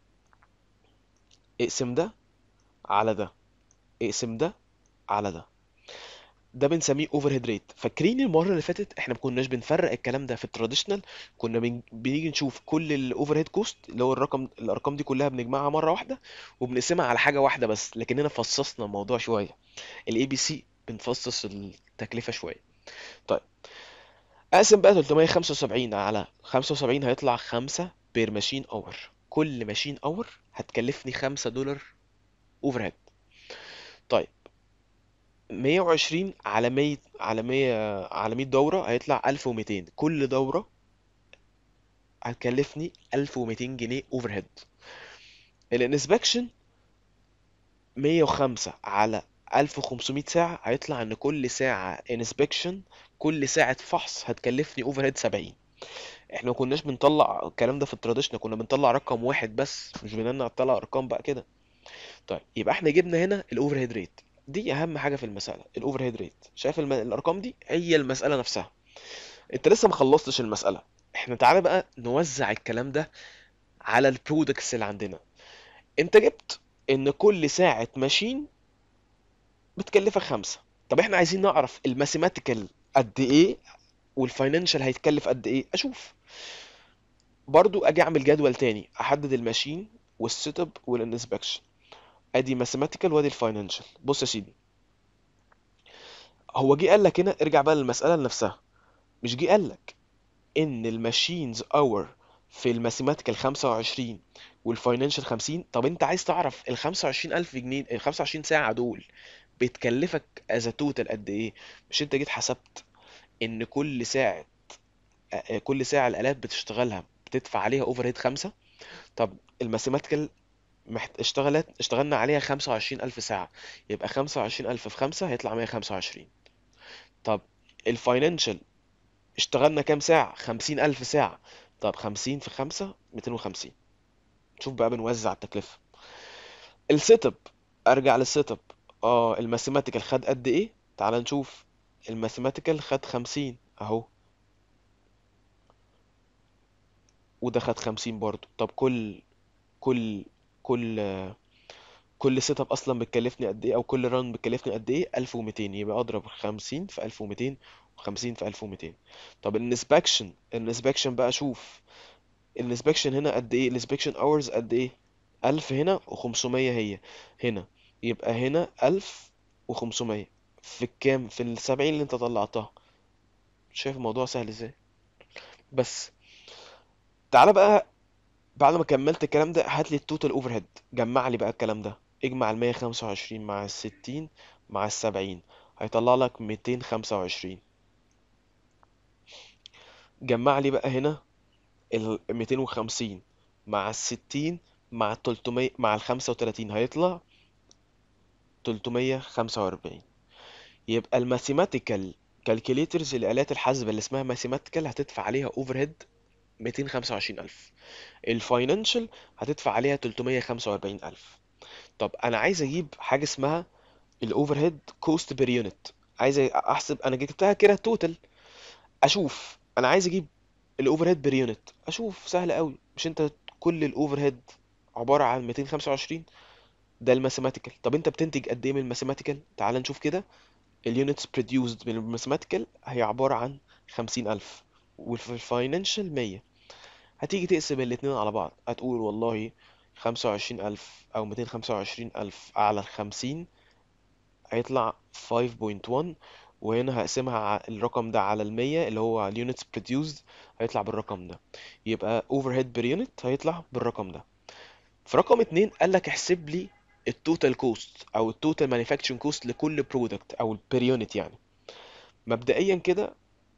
اقسم ده على ده اقسم ده على ده ده بنسميه اوفر هيد ريت فاكرين المره اللي فاتت احنا ما كناش بنفرق الكلام ده في التراديشنال كنا بن... بنيجي نشوف كل الاوفر هيد كوست اللي هو الرقم الارقام دي كلها بنجمعها مره واحده وبنقسمها على حاجه واحده بس لكننا فصصنا الموضوع شويه الاي بي سي بنفصص التكلفه شويه طيب اقسم بقى 375 على 75 هيطلع 5 بير ماشين اور كل ماشين اور هتكلفني 5 دولار اوفر هيد طيب 120 على 100 على 100 على 100 دورة هيطلع 1200 كل دورة هتكلفني 1200 جنيه اوفر هيد الانسبكشن 105 على 1500 ساعة هيطلع ان كل ساعة انسبكشن كل ساعة فحص هتكلفني اوفر هيد 70 احنا ما كناش بنطلع الكلام ده في التراديشنال كنا بنطلع رقم واحد بس مش بنطلع نطلع ارقام بقى كده طيب يبقى احنا جبنا هنا الاوفر هيد ريت دي اهم حاجه في المساله الاوفر هيد ريت شايف الم... الارقام دي هي المساله نفسها انت لسه ما خلصتش المساله احنا تعالى بقى نوزع الكلام ده على البرودكتس اللي عندنا انت جبت ان كل ساعه ماشين بتكلفك خمسة طب احنا عايزين نعرف الماثيماتيكال قد ايه والفاينانشال هيتكلف قد ايه اشوف برضو اجي اعمل جدول تاني احدد الماشين والسيت اب والانسبكشن ادي ماثيماتيكال وادي الفاينانشال بص يا سيدي هو جه قال لك هنا ارجع بقى للمساله لنفسها مش جه قال لك ان الماشينز اور في الماثيماتيكال 25 والفاينانشال 50 طب انت عايز تعرف ال 25000 جنيه ال 25 ساعه دول بتكلفك از توتال قد ايه مش انت جيت حسبت ان كل ساعه آه، كل ساعه الالات بتشتغلها بتدفع عليها اوفر هيد 5 طب الماثيماتيكال محت... اشتغلت اشتغلنا عليها 25000 ساعة يبقى 25000 في 5 هيطلع 125 طب الفاينانشال اشتغلنا كام ساعة 50000 ساعة طب 50 في 5 250 شوف بقى بنوزع التكلفة السيت اب ارجع للسيت اب اه الماثيماتيكال خد قد ايه تعال نشوف الماثيماتيكال خد 50 اهو وده خد 50 برضو طب كل كل كل كل سيت اب اصلا بتكلفني قد ايه او كل ران بتكلفني قد ايه 1200 يبقى اضرب 50 في 1200 و50 في 1200 طب الانسبكشن الانسبكشن بقى شوف الانسبكشن هنا قد ايه الانسبكشن اورز قد ايه 1000 هنا و500 هي هنا يبقى هنا 1500 في الكام في ال 70 اللي انت طلعتها شايف الموضوع سهل ازاي بس تعالى بقى بعد ما كملت الكلام ده هات لي التوتال اوفر هيد جمع لي بقى الكلام ده اجمع ال 125 مع ال 60 مع ال 70 هيطلع لك 225 جمع لي بقى هنا ال 250 مع ال 60 مع ال 300 مع ال 35 هيطلع 345 يبقى الماثيماتيكال كالكوليترز الآلات الحاسبة اللي اسمها ماثيماتيكال هتدفع عليها اوفر هيد 225000 الفاينانشال هتدفع عليها 345000 طب انا عايز اجيب حاجه اسمها الاوفر هيد كوست بير يونت عايز احسب انا جبتها كده توتال اشوف انا عايز اجيب الاوفر هيد بير يونت اشوف سهل قوي مش انت كل الاوفر هيد عباره عن 225 ده الماثيماتيكال طب انت بتنتج قد ايه من الماثيماتيكال تعال نشوف كده اليونتس بروديوسد من الماثيماتيكال هي عباره عن 50000 وفي الفاينانشال 100 هتيجي تقسم الاتنين على بعض هتقول والله خمسة وعشرين ألف أو ميتين خمسة وعشرين ألف على الخمسين هيطلع 5.1 وهنا هقسمها ع- الرقم ده على المية اللي هو اليونتس produced هيطلع بالرقم ده يبقى overhead per unit هيطلع بالرقم ده في رقم اتنين قال لك احسب لي التوتال كوست او التوتال مانيفاكتشرنج كوست لكل برودكت او البير يونت يعني مبدئيا كده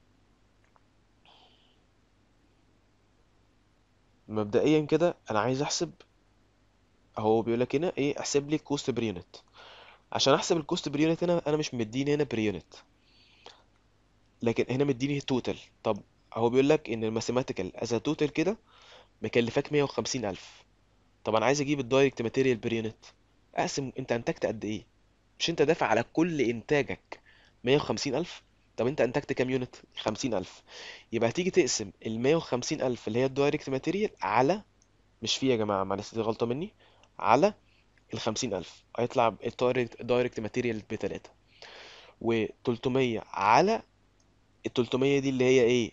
مبدئيا كده انا عايز احسب هو بيقول لك هنا ايه احسب لي كوست بير يونت عشان احسب الكوست بير يونت هنا انا مش مديني هنا بير يونت لكن هنا مديني توتال طب هو بيقول لك ان الماثيماتيكال از توتال كده مكلفاك 150 الف طب انا عايز اجيب الدايركت ماتيريال بير يونت اقسم انت انتجت قد ايه مش انت دافع على كل انتاجك 150 الف طب انت انتجت كام يونت 50 الف يبقى هتيجي تقسم ال 150 الف اللي هي الدايركت ماتيريال على مش في يا جماعه معلش دي غلطه مني على ال 50000 هيطلع الدايركت دايركت ماتيريال بتلاتة و300 على ال 300 دي اللي هي ايه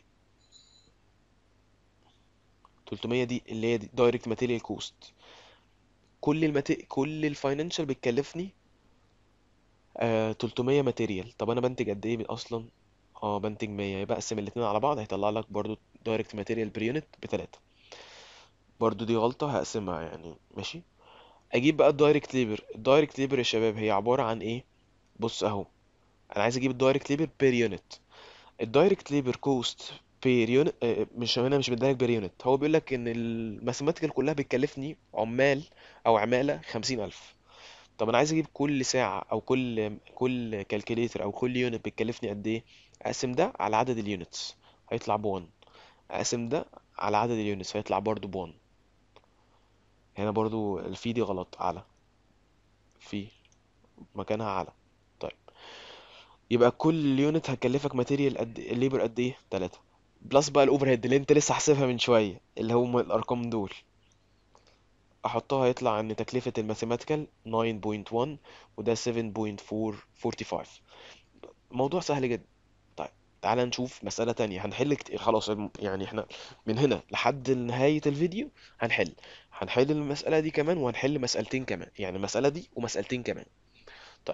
300 دي اللي هي دايركت ماتيريال كوست كل المت... كل الفاينانشال بتكلفني آه 300 ماتيريال طب انا بنتج قد ايه اصلا اه بنتج 100 يبقى اقسم الاتنين على بعض هيطلع لك برضو دايركت ماتيريال بير يونت بتلاتة برضو دي غلطة هقسمها يعني ماشي اجيب بقى الدايركت ليبر الدايركت ليبر يا شباب هي عبارة عن ايه بص اهو انا عايز اجيب الدايركت ليبر بير يونت الدايركت ليبر كوست بير يونت مش هنا مش مديلك بير يونت هو بيقول لك ان الماثيماتيكال كلها بتكلفني عمال او عمالة خمسين الف طب انا عايز اجيب كل ساعة او كل كل كالكوليتر او كل يونت بتكلفني قد ايه اقسم ده على عدد اليونتس هيطلع بون اقسم ده على عدد اليونتس هيطلع برضو بون هنا برضو الفي دي غلط على في مكانها على طيب يبقى كل يونت هتكلفك ماتيريال قد الليبر قد ايه 3 بلس بقى الاوفر هيد اللي انت لسه حاسبها من شويه اللي هم الارقام دول احطها هيطلع ان تكلفه الماثيماتيكال 9.1 وده 7.445 موضوع سهل جدا طيب تعال نشوف مسألة تانية هنحل كتير خلاص الم- يعني احنا من هنا لحد نهاية الفيديو هنحل هنحل المسألة دي كمان وهنحل مسألتين كمان يعني المسألة دي ومسألتين كمان طيب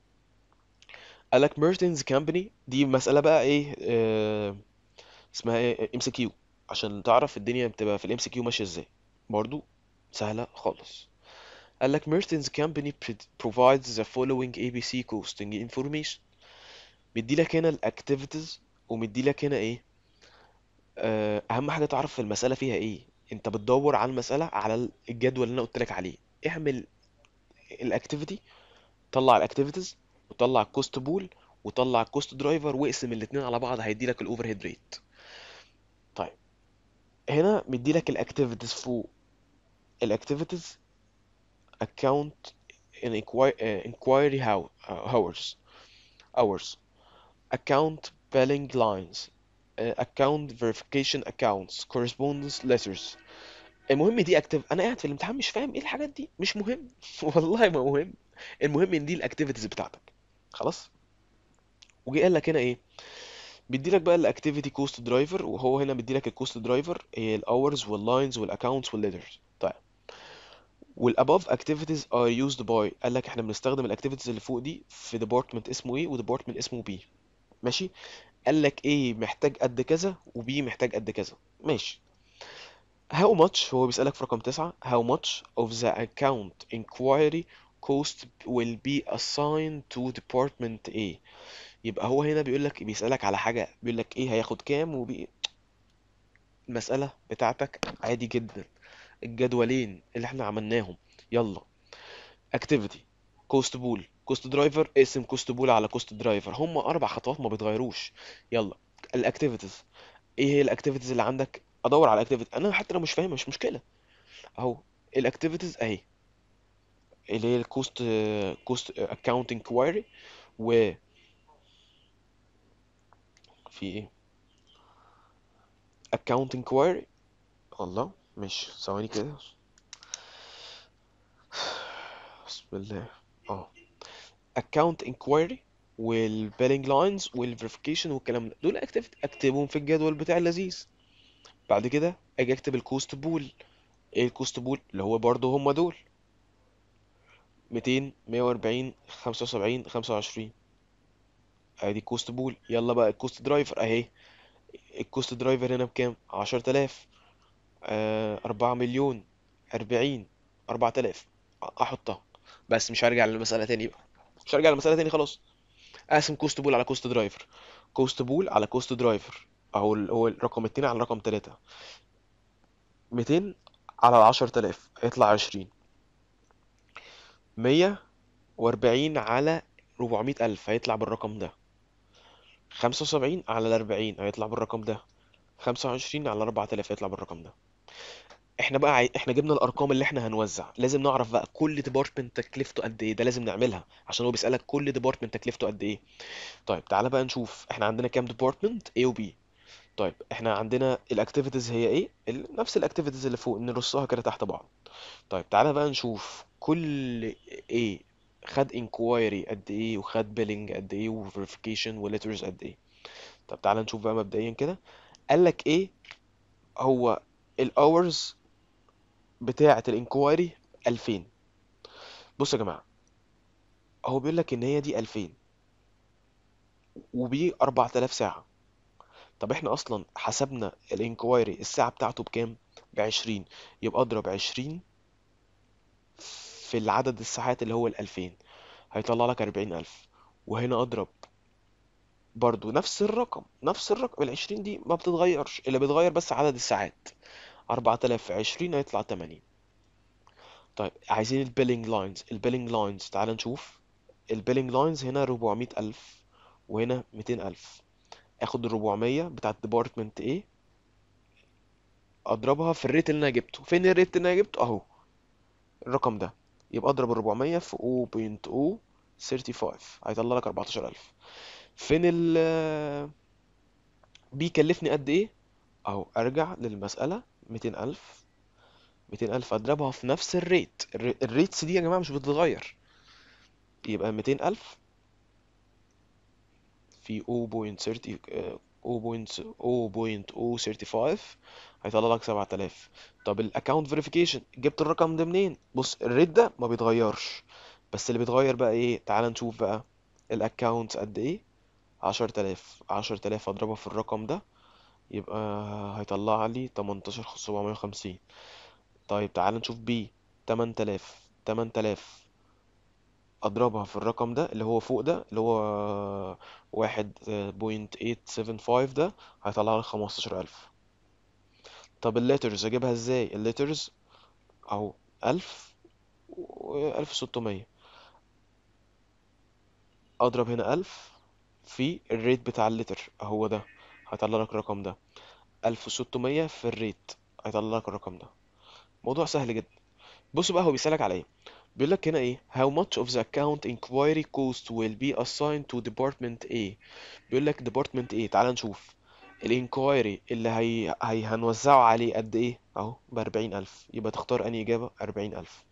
قالك ميرتنز كامباني دي مسألة بقى ايه اه اسمها ايه ام سي كيو عشان تعرف الدنيا بتبقى في الام سي كيو ماشية ازاي برضو سهلة خالص قالك Mertens company pr- provides the following ABC costing information مديلك هنا الاكتيفيتيز ومديلك هنا ايه آه، اهم حاجه تعرف في المساله فيها ايه انت بتدور على المساله على الجدول اللي انا قلت لك عليه اعمل الاكتيفيتي طلع الاكتيفيتيز وطلع الكوست بول وطلع الكوست درايفر واقسم الاثنين على بعض هيدي لك الاوفر هيد ريت طيب هنا مدي لك الاكتيفيتيز فوق الاكتيفيتيز account in inquir- uh, inquiry how, uh, hours hours account billing lines uh, account verification accounts correspondence letters المهم دي اكتيف انا قاعد في الامتحان مش فاهم ايه الحاجات دي مش مهم والله ما مهم المهم ان دي الاكتيفيتيز بتاعتك خلاص وجي قال لك هنا ايه بيدي لك بقى الاكتيفيتي كوست درايفر وهو هنا بيدي لك الكوست درايفر هي الاورز واللاينز والاكونتس والليدرز طيب والاباف اكتيفيتيز ار يوزد باي قال لك احنا بنستخدم الاكتيفيتيز اللي فوق دي في ديبارتمنت اسمه ايه وديبارتمنت اسمه بي ماشي قال لك ايه محتاج قد كذا وبي محتاج قد كذا ماشي How much هو بيسألك في رقم تسعة How much of the account inquiry cost will be assigned to department A يبقى هو هنا بيقول لك بيسألك على حاجة بيقول لك ايه هياخد كام وبي المسألة بتاعتك عادي جدا الجدولين اللي احنا عملناهم يلا activity cost pool cost driver اقسم cost pool على cost driver هم اربع خطوات ما بيتغيروش يلا الاكتيفيتيز ايه هي الاكتيفيتيز اللي عندك ادور على الاكتيفيتي انا حتى لو مش فاهم مش مشكلة اهو الاكتيفيتيز اهي اللي هي الكوست كوست اكاونت انكوايري و في ايه اكاونت انكوايري الله مش ثواني كده بسم الله اه اكاونت انكوايري والبيلينج لاينز والفيريفيكيشن والكلام ده دول اكتيفيتي اكتبهم في الجدول بتاع اللذيذ بعد كده اجي اكتب الكوست بول ايه الكوست بول اللي هو برضه هم دول 200 140 75 25 ادي كوست بول يلا بقى الكوست درايفر اهي الكوست درايفر هنا بكام 10000 آه 4 مليون 40 4000 احطها بس مش هرجع للمسألة تاني بقى مش هرجع للمسألة تاني خلاص اقسم كوست بول على كوست درايفر كوست بول على كوست درايفر اهو ال- هو رقم اتنين على رقم تلاتة 200 على 10000 هيطلع 20 140 على 400000 هيطلع بالرقم ده 75 على 40 هيطلع بالرقم ده 25 على 4000 هيطلع بالرقم ده احنا بقى عاي... احنا جبنا الارقام اللي احنا هنوزع لازم نعرف بقى كل ديبارتمنت تكلفته قد ايه ده لازم نعملها عشان هو بيسألك كل ديبارتمنت تكلفته قد ايه طيب تعالى بقى نشوف احنا عندنا كام ديبارتمنت A و B طيب احنا عندنا الاكتيفيتيز هي ايه ال... نفس الاكتيفيتيز اللي فوق نرصها كده تحت بعض طيب تعالى بقى نشوف كل ايه خد انكوايري قد ايه وخد بيلينج قد ايه وفيريفيكيشن وليترز قد ايه طب تعالى نشوف بقى مبدئيا كده قال لك ايه هو الاورز بتاعة الانكوايري 2000 بص يا جماعة هو بيقول لك ان هي دي 2000 وبي 4000 ساعة طب احنا اصلا حسبنا الانكوايري الساعة بتاعته بكام ب 20 يبقى اضرب 20 في العدد الساعات اللي هو ال 2000 هيطلع لك 40000 وهنا اضرب برضو نفس الرقم نفس الرقم ال 20 دي ما بتتغيرش اللي بيتغير بس عدد الساعات 4000 في 20 هيطلع 80 طيب عايزين البيلينج لاينز البيلينج لاينز تعال نشوف البيلينج لاينز هنا 400000 وهنا 200000 اخد ال 400 بتاعت ديبارتمنت ايه اضربها في الريت اللي انا جبته فين الريت اللي انا جبته اهو الرقم ده يبقى اضرب ال 400 في 0.035 هيطلع لك 14000 فين ال بيكلفني قد ايه اهو ارجع للمسألة 200000 200000 اضربها في نفس الريت الر- الريتس دي يا جماعة مش بتتغير يبقى 200000 في 0.30 آه، 0.0.035 هيطلع لك 7000 طب الاكونت فيريفيكيشن جبت الرقم ده منين بص الريت ده ما بيتغيرش بس اللي بيتغير بقى ايه تعال نشوف بقى الاكونت قد ايه 10000 10000 اضربها في الرقم ده يبقى هيطلع لي 18750 طيب تعال نشوف بي 8000 8000 اضربها في الرقم ده اللي هو فوق ده اللي هو واحد بوينت ايت سفن فايف ده هيطلع لك خمستاشر ألف طب الليترز اجيبها ازاي الليترز اهو ألف وألف ستمية اضرب هنا ألف في الريت بتاع اللتر اهو ده هيطلع لك الرقم ده ألف وستمية في الريت هيطلع لك الرقم ده موضوع سهل جدا بص بقى هو بيسألك على ايه بيقول لك هنا ايه how much of the account inquiry cost will be assigned to department A بيقول لك department A تعال نشوف الانكوايري اللي هي... هي هنوزعه عليه قد ايه اهو بأربعين ألف يبقى تختار انهي إجابة أربعين ألف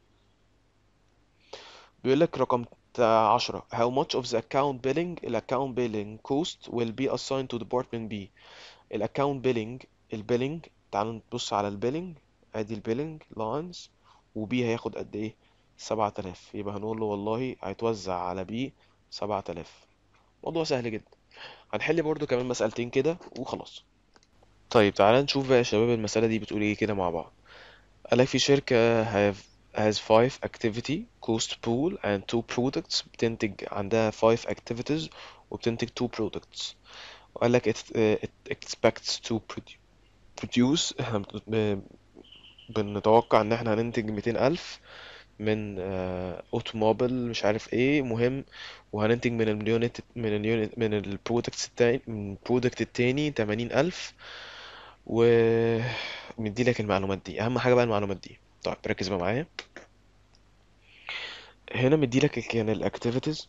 بيقول لك رقم عشرة how much of the account billing ال account billing cost will be assigned to department B ال account billing البيلينج تعال نبص على البيلينج ادي البيلينج لاينز وبي هياخد قد ايه سبعة آلاف يبقى هنقول له والله هيتوزع على بي سبعة آلاف موضوع سهل جدا هنحل برضو كمان مسألتين كده وخلاص طيب تعالى نشوف بقى يا شباب المسألة دي بتقول ايه كده مع بعض قالك في شركة have has five activity cost pool and two products بتنتج عندها five activities وبتنتج two products وقال لك it, uh, it expects to produ- produce احنا بن- بنتوقع ان احنا هننتج 200 ألف من اوتوموبيل مش عارف ايه مهم وهننتج من اليونت من اليونت من البرودكتس التاني من البرودكت التاني 80 ألف و مدي لك المعلومات دي اهم حاجة بقى المعلومات دي طيب ركز بقى معايا هنا مدي لك كان الاكتيفيتيز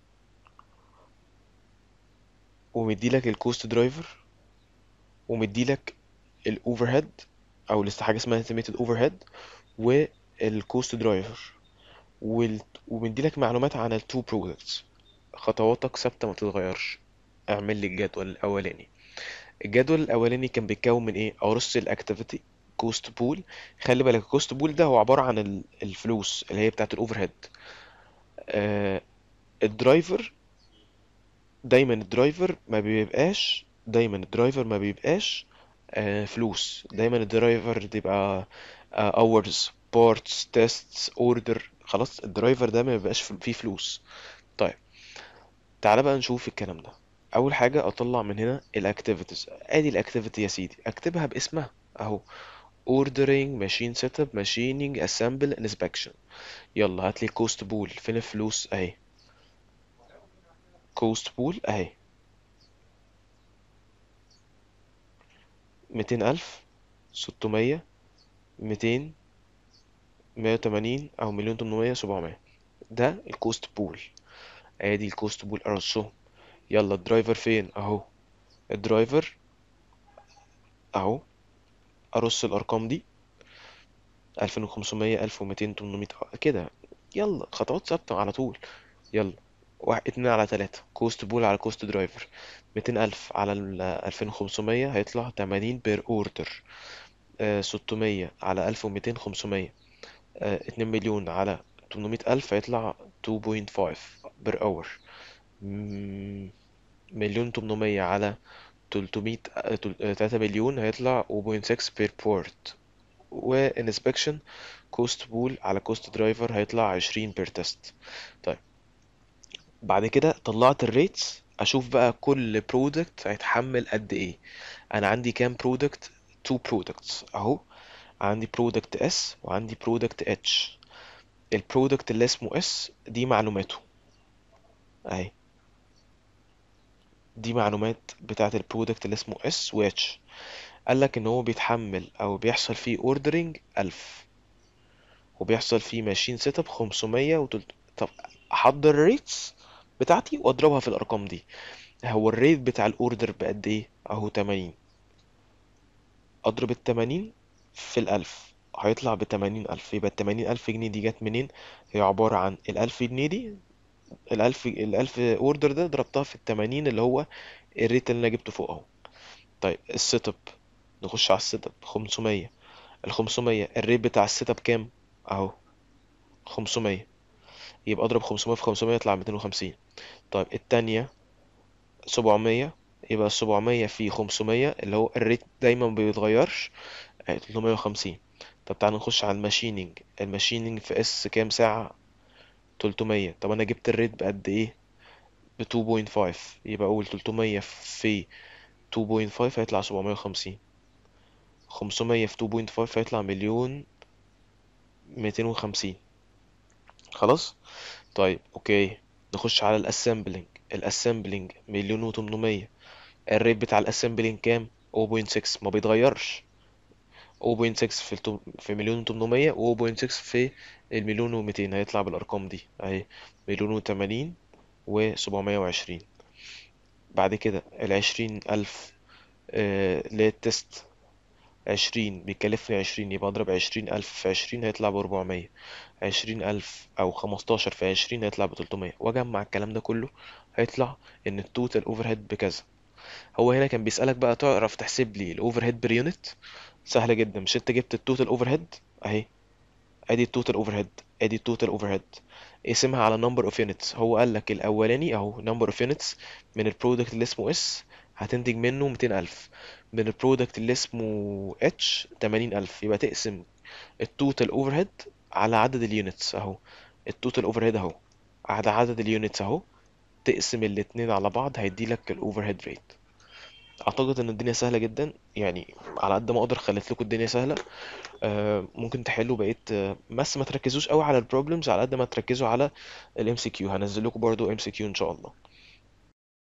ومدي لك الكوست درايفر ومدي لك الاوفر هيد او لسه حاجه اسمها estimated اوفر هيد والكوست درايفر وال... ومدي لك معلومات عن التو برودكتس خطواتك ثابته ما بتتغيرش اعمل لي الجدول الاولاني الجدول الاولاني كان بيتكون من ايه ارص الاكتيفيتي كوست بول خلي بالك الكوست بول ده هو عباره عن ال- الفلوس اللي هي بتاعه الاوفر هيد آه الدرايفر دايما الدرايفر ما بيبقاش دايما الدرايفر ما بيبقاش آه فلوس دايما الدرايفر بيبقى اورز بارتس تيستس اوردر خلاص الدرايفر ده ما بيبقاش فيه فلوس طيب تعالى بقى نشوف الكلام ده اول حاجه اطلع من هنا الاكتيفيتيز ادي الاكتيفيتي يا سيدي اكتبها باسمها اهو ordering machine setup machining assemble inspection يلا هات لي cost بول فين الفلوس اهي cost بول اهي ميتين ألف ستمية ميتين مية وتمانين أو مليون تمنمية سبعمية ده الكوست بول ادي الكوست بول ارصهم يلا الدرايفر فين اهو الدرايفر اهو ارص الارقام دي ألفين وخمسمية ألف وميتين تمنمية كده يلا خطوات ثابتة على طول يلا واحد اتنين على تلاتة كوست بول على كوست درايفر ميتين ألف على ألفين وخمسمية هيطلع تمانين بير اوردر ستمية على ألف وميتين خمسمية اتنين مليون على تمنمية ألف هيطلع تو بوينت فايف بير اور مليون تمنمية على تلتمية تلاتة مليون هيطلع 0.6 بير بورت وانسبكشن كوست بول على كوست درايفر هيطلع عشرين بير تيست طيب بعد كده طلعت الريتس اشوف بقى كل برودكت هيتحمل قد ايه انا عندي كام برودكت تو برودكتس اهو عندي برودكت اس وعندي برودكت اتش البرودكت اللي اسمه اس دي معلوماته اهي دي معلومات بتاعت البرودكت اللي اسمه اس و اتش قال لك ان هو بيتحمل او بيحصل فيه اوردرنج 1000 وبيحصل فيه ماشين سيت اب 500 وتلت... طب احضر الريتس بتاعتي واضربها في الارقام دي هو الريت بتاع الاوردر بقد ايه اهو 80 اضرب ال 80 في الألف هيطلع ب 80000 يبقى ال 80000 جنيه دي جت منين هي عبارة عن ال 1000 جنيه دي الألف الألف اوردر ده ضربتها في التمانين اللي هو الريت اللي انا جبته فوق اهو طيب السيت اب نخش على السيت اب 500 ال 500 الريت بتاع السيت اب كام اهو 500 يبقى اضرب 500 في 500 يطلع 250 طيب التانية 700 يبقى 700 في 500 اللي هو الريت دايما ما بيتغيرش 350 طب تعال نخش على الماشينينج الماشينينج في اس كام ساعة 300 طب انا جبت الريت بقد ايه ب 2.5 يبقى اقول 300 في 2.5 هيطلع 750 500 في 2.5 هيطلع مليون 250 خلاص طيب اوكي نخش على الاسمبلينج الاسمبلينج مليون و800 الريت بتاع الاسمبلينج كام 0.6 ما بيتغيرش 0.6 في التو... في مليون و800 و 0.6 في المليون و200 هيطلع بالارقام دي اهي مليون و80 و720 بعد كده العشرين ألف آه، اللي هي التست عشرين بيكلفني عشرين يبقى أضرب عشرين ألف في عشرين هيطلع بأربعمية عشرين ألف أو خمستاشر في عشرين هيطلع بتلتمية وأجمع الكلام ده كله هيطلع إن التوتال أوفر هيد بكذا هو هنا كان بيسألك بقى تعرف تحسب لي الأوفر هيد بير يونت سهلة جدا مش أنت جبت التوتال أوفر هيد أهي ادي التوتال اوفر هيد ادي التوتال اوفر هيد اقسمها على نمبر اوف يونتس هو قال لك الاولاني اهو نمبر اوف يونتس من البرودكت اللي اسمه اس هتنتج منه 200000 من البرودكت اللي اسمه اتش 80000 يبقى تقسم التوتال اوفر هيد على عدد اليونتس اهو التوتال اوفر هيد اهو على عدد اليونتس اهو تقسم الاتنين على بعض هيدي لك الاوفر هيد ريت اعتقد ان الدنيا سهله جدا يعني على قد ما اقدر خليت لكم الدنيا سهله آه، ممكن تحلوا بقيت آه، بس ما تركزوش قوي على البروبلمز على قد ما تركزوا على الام سي كيو هنزل لكم برضو ام سي كيو ان شاء الله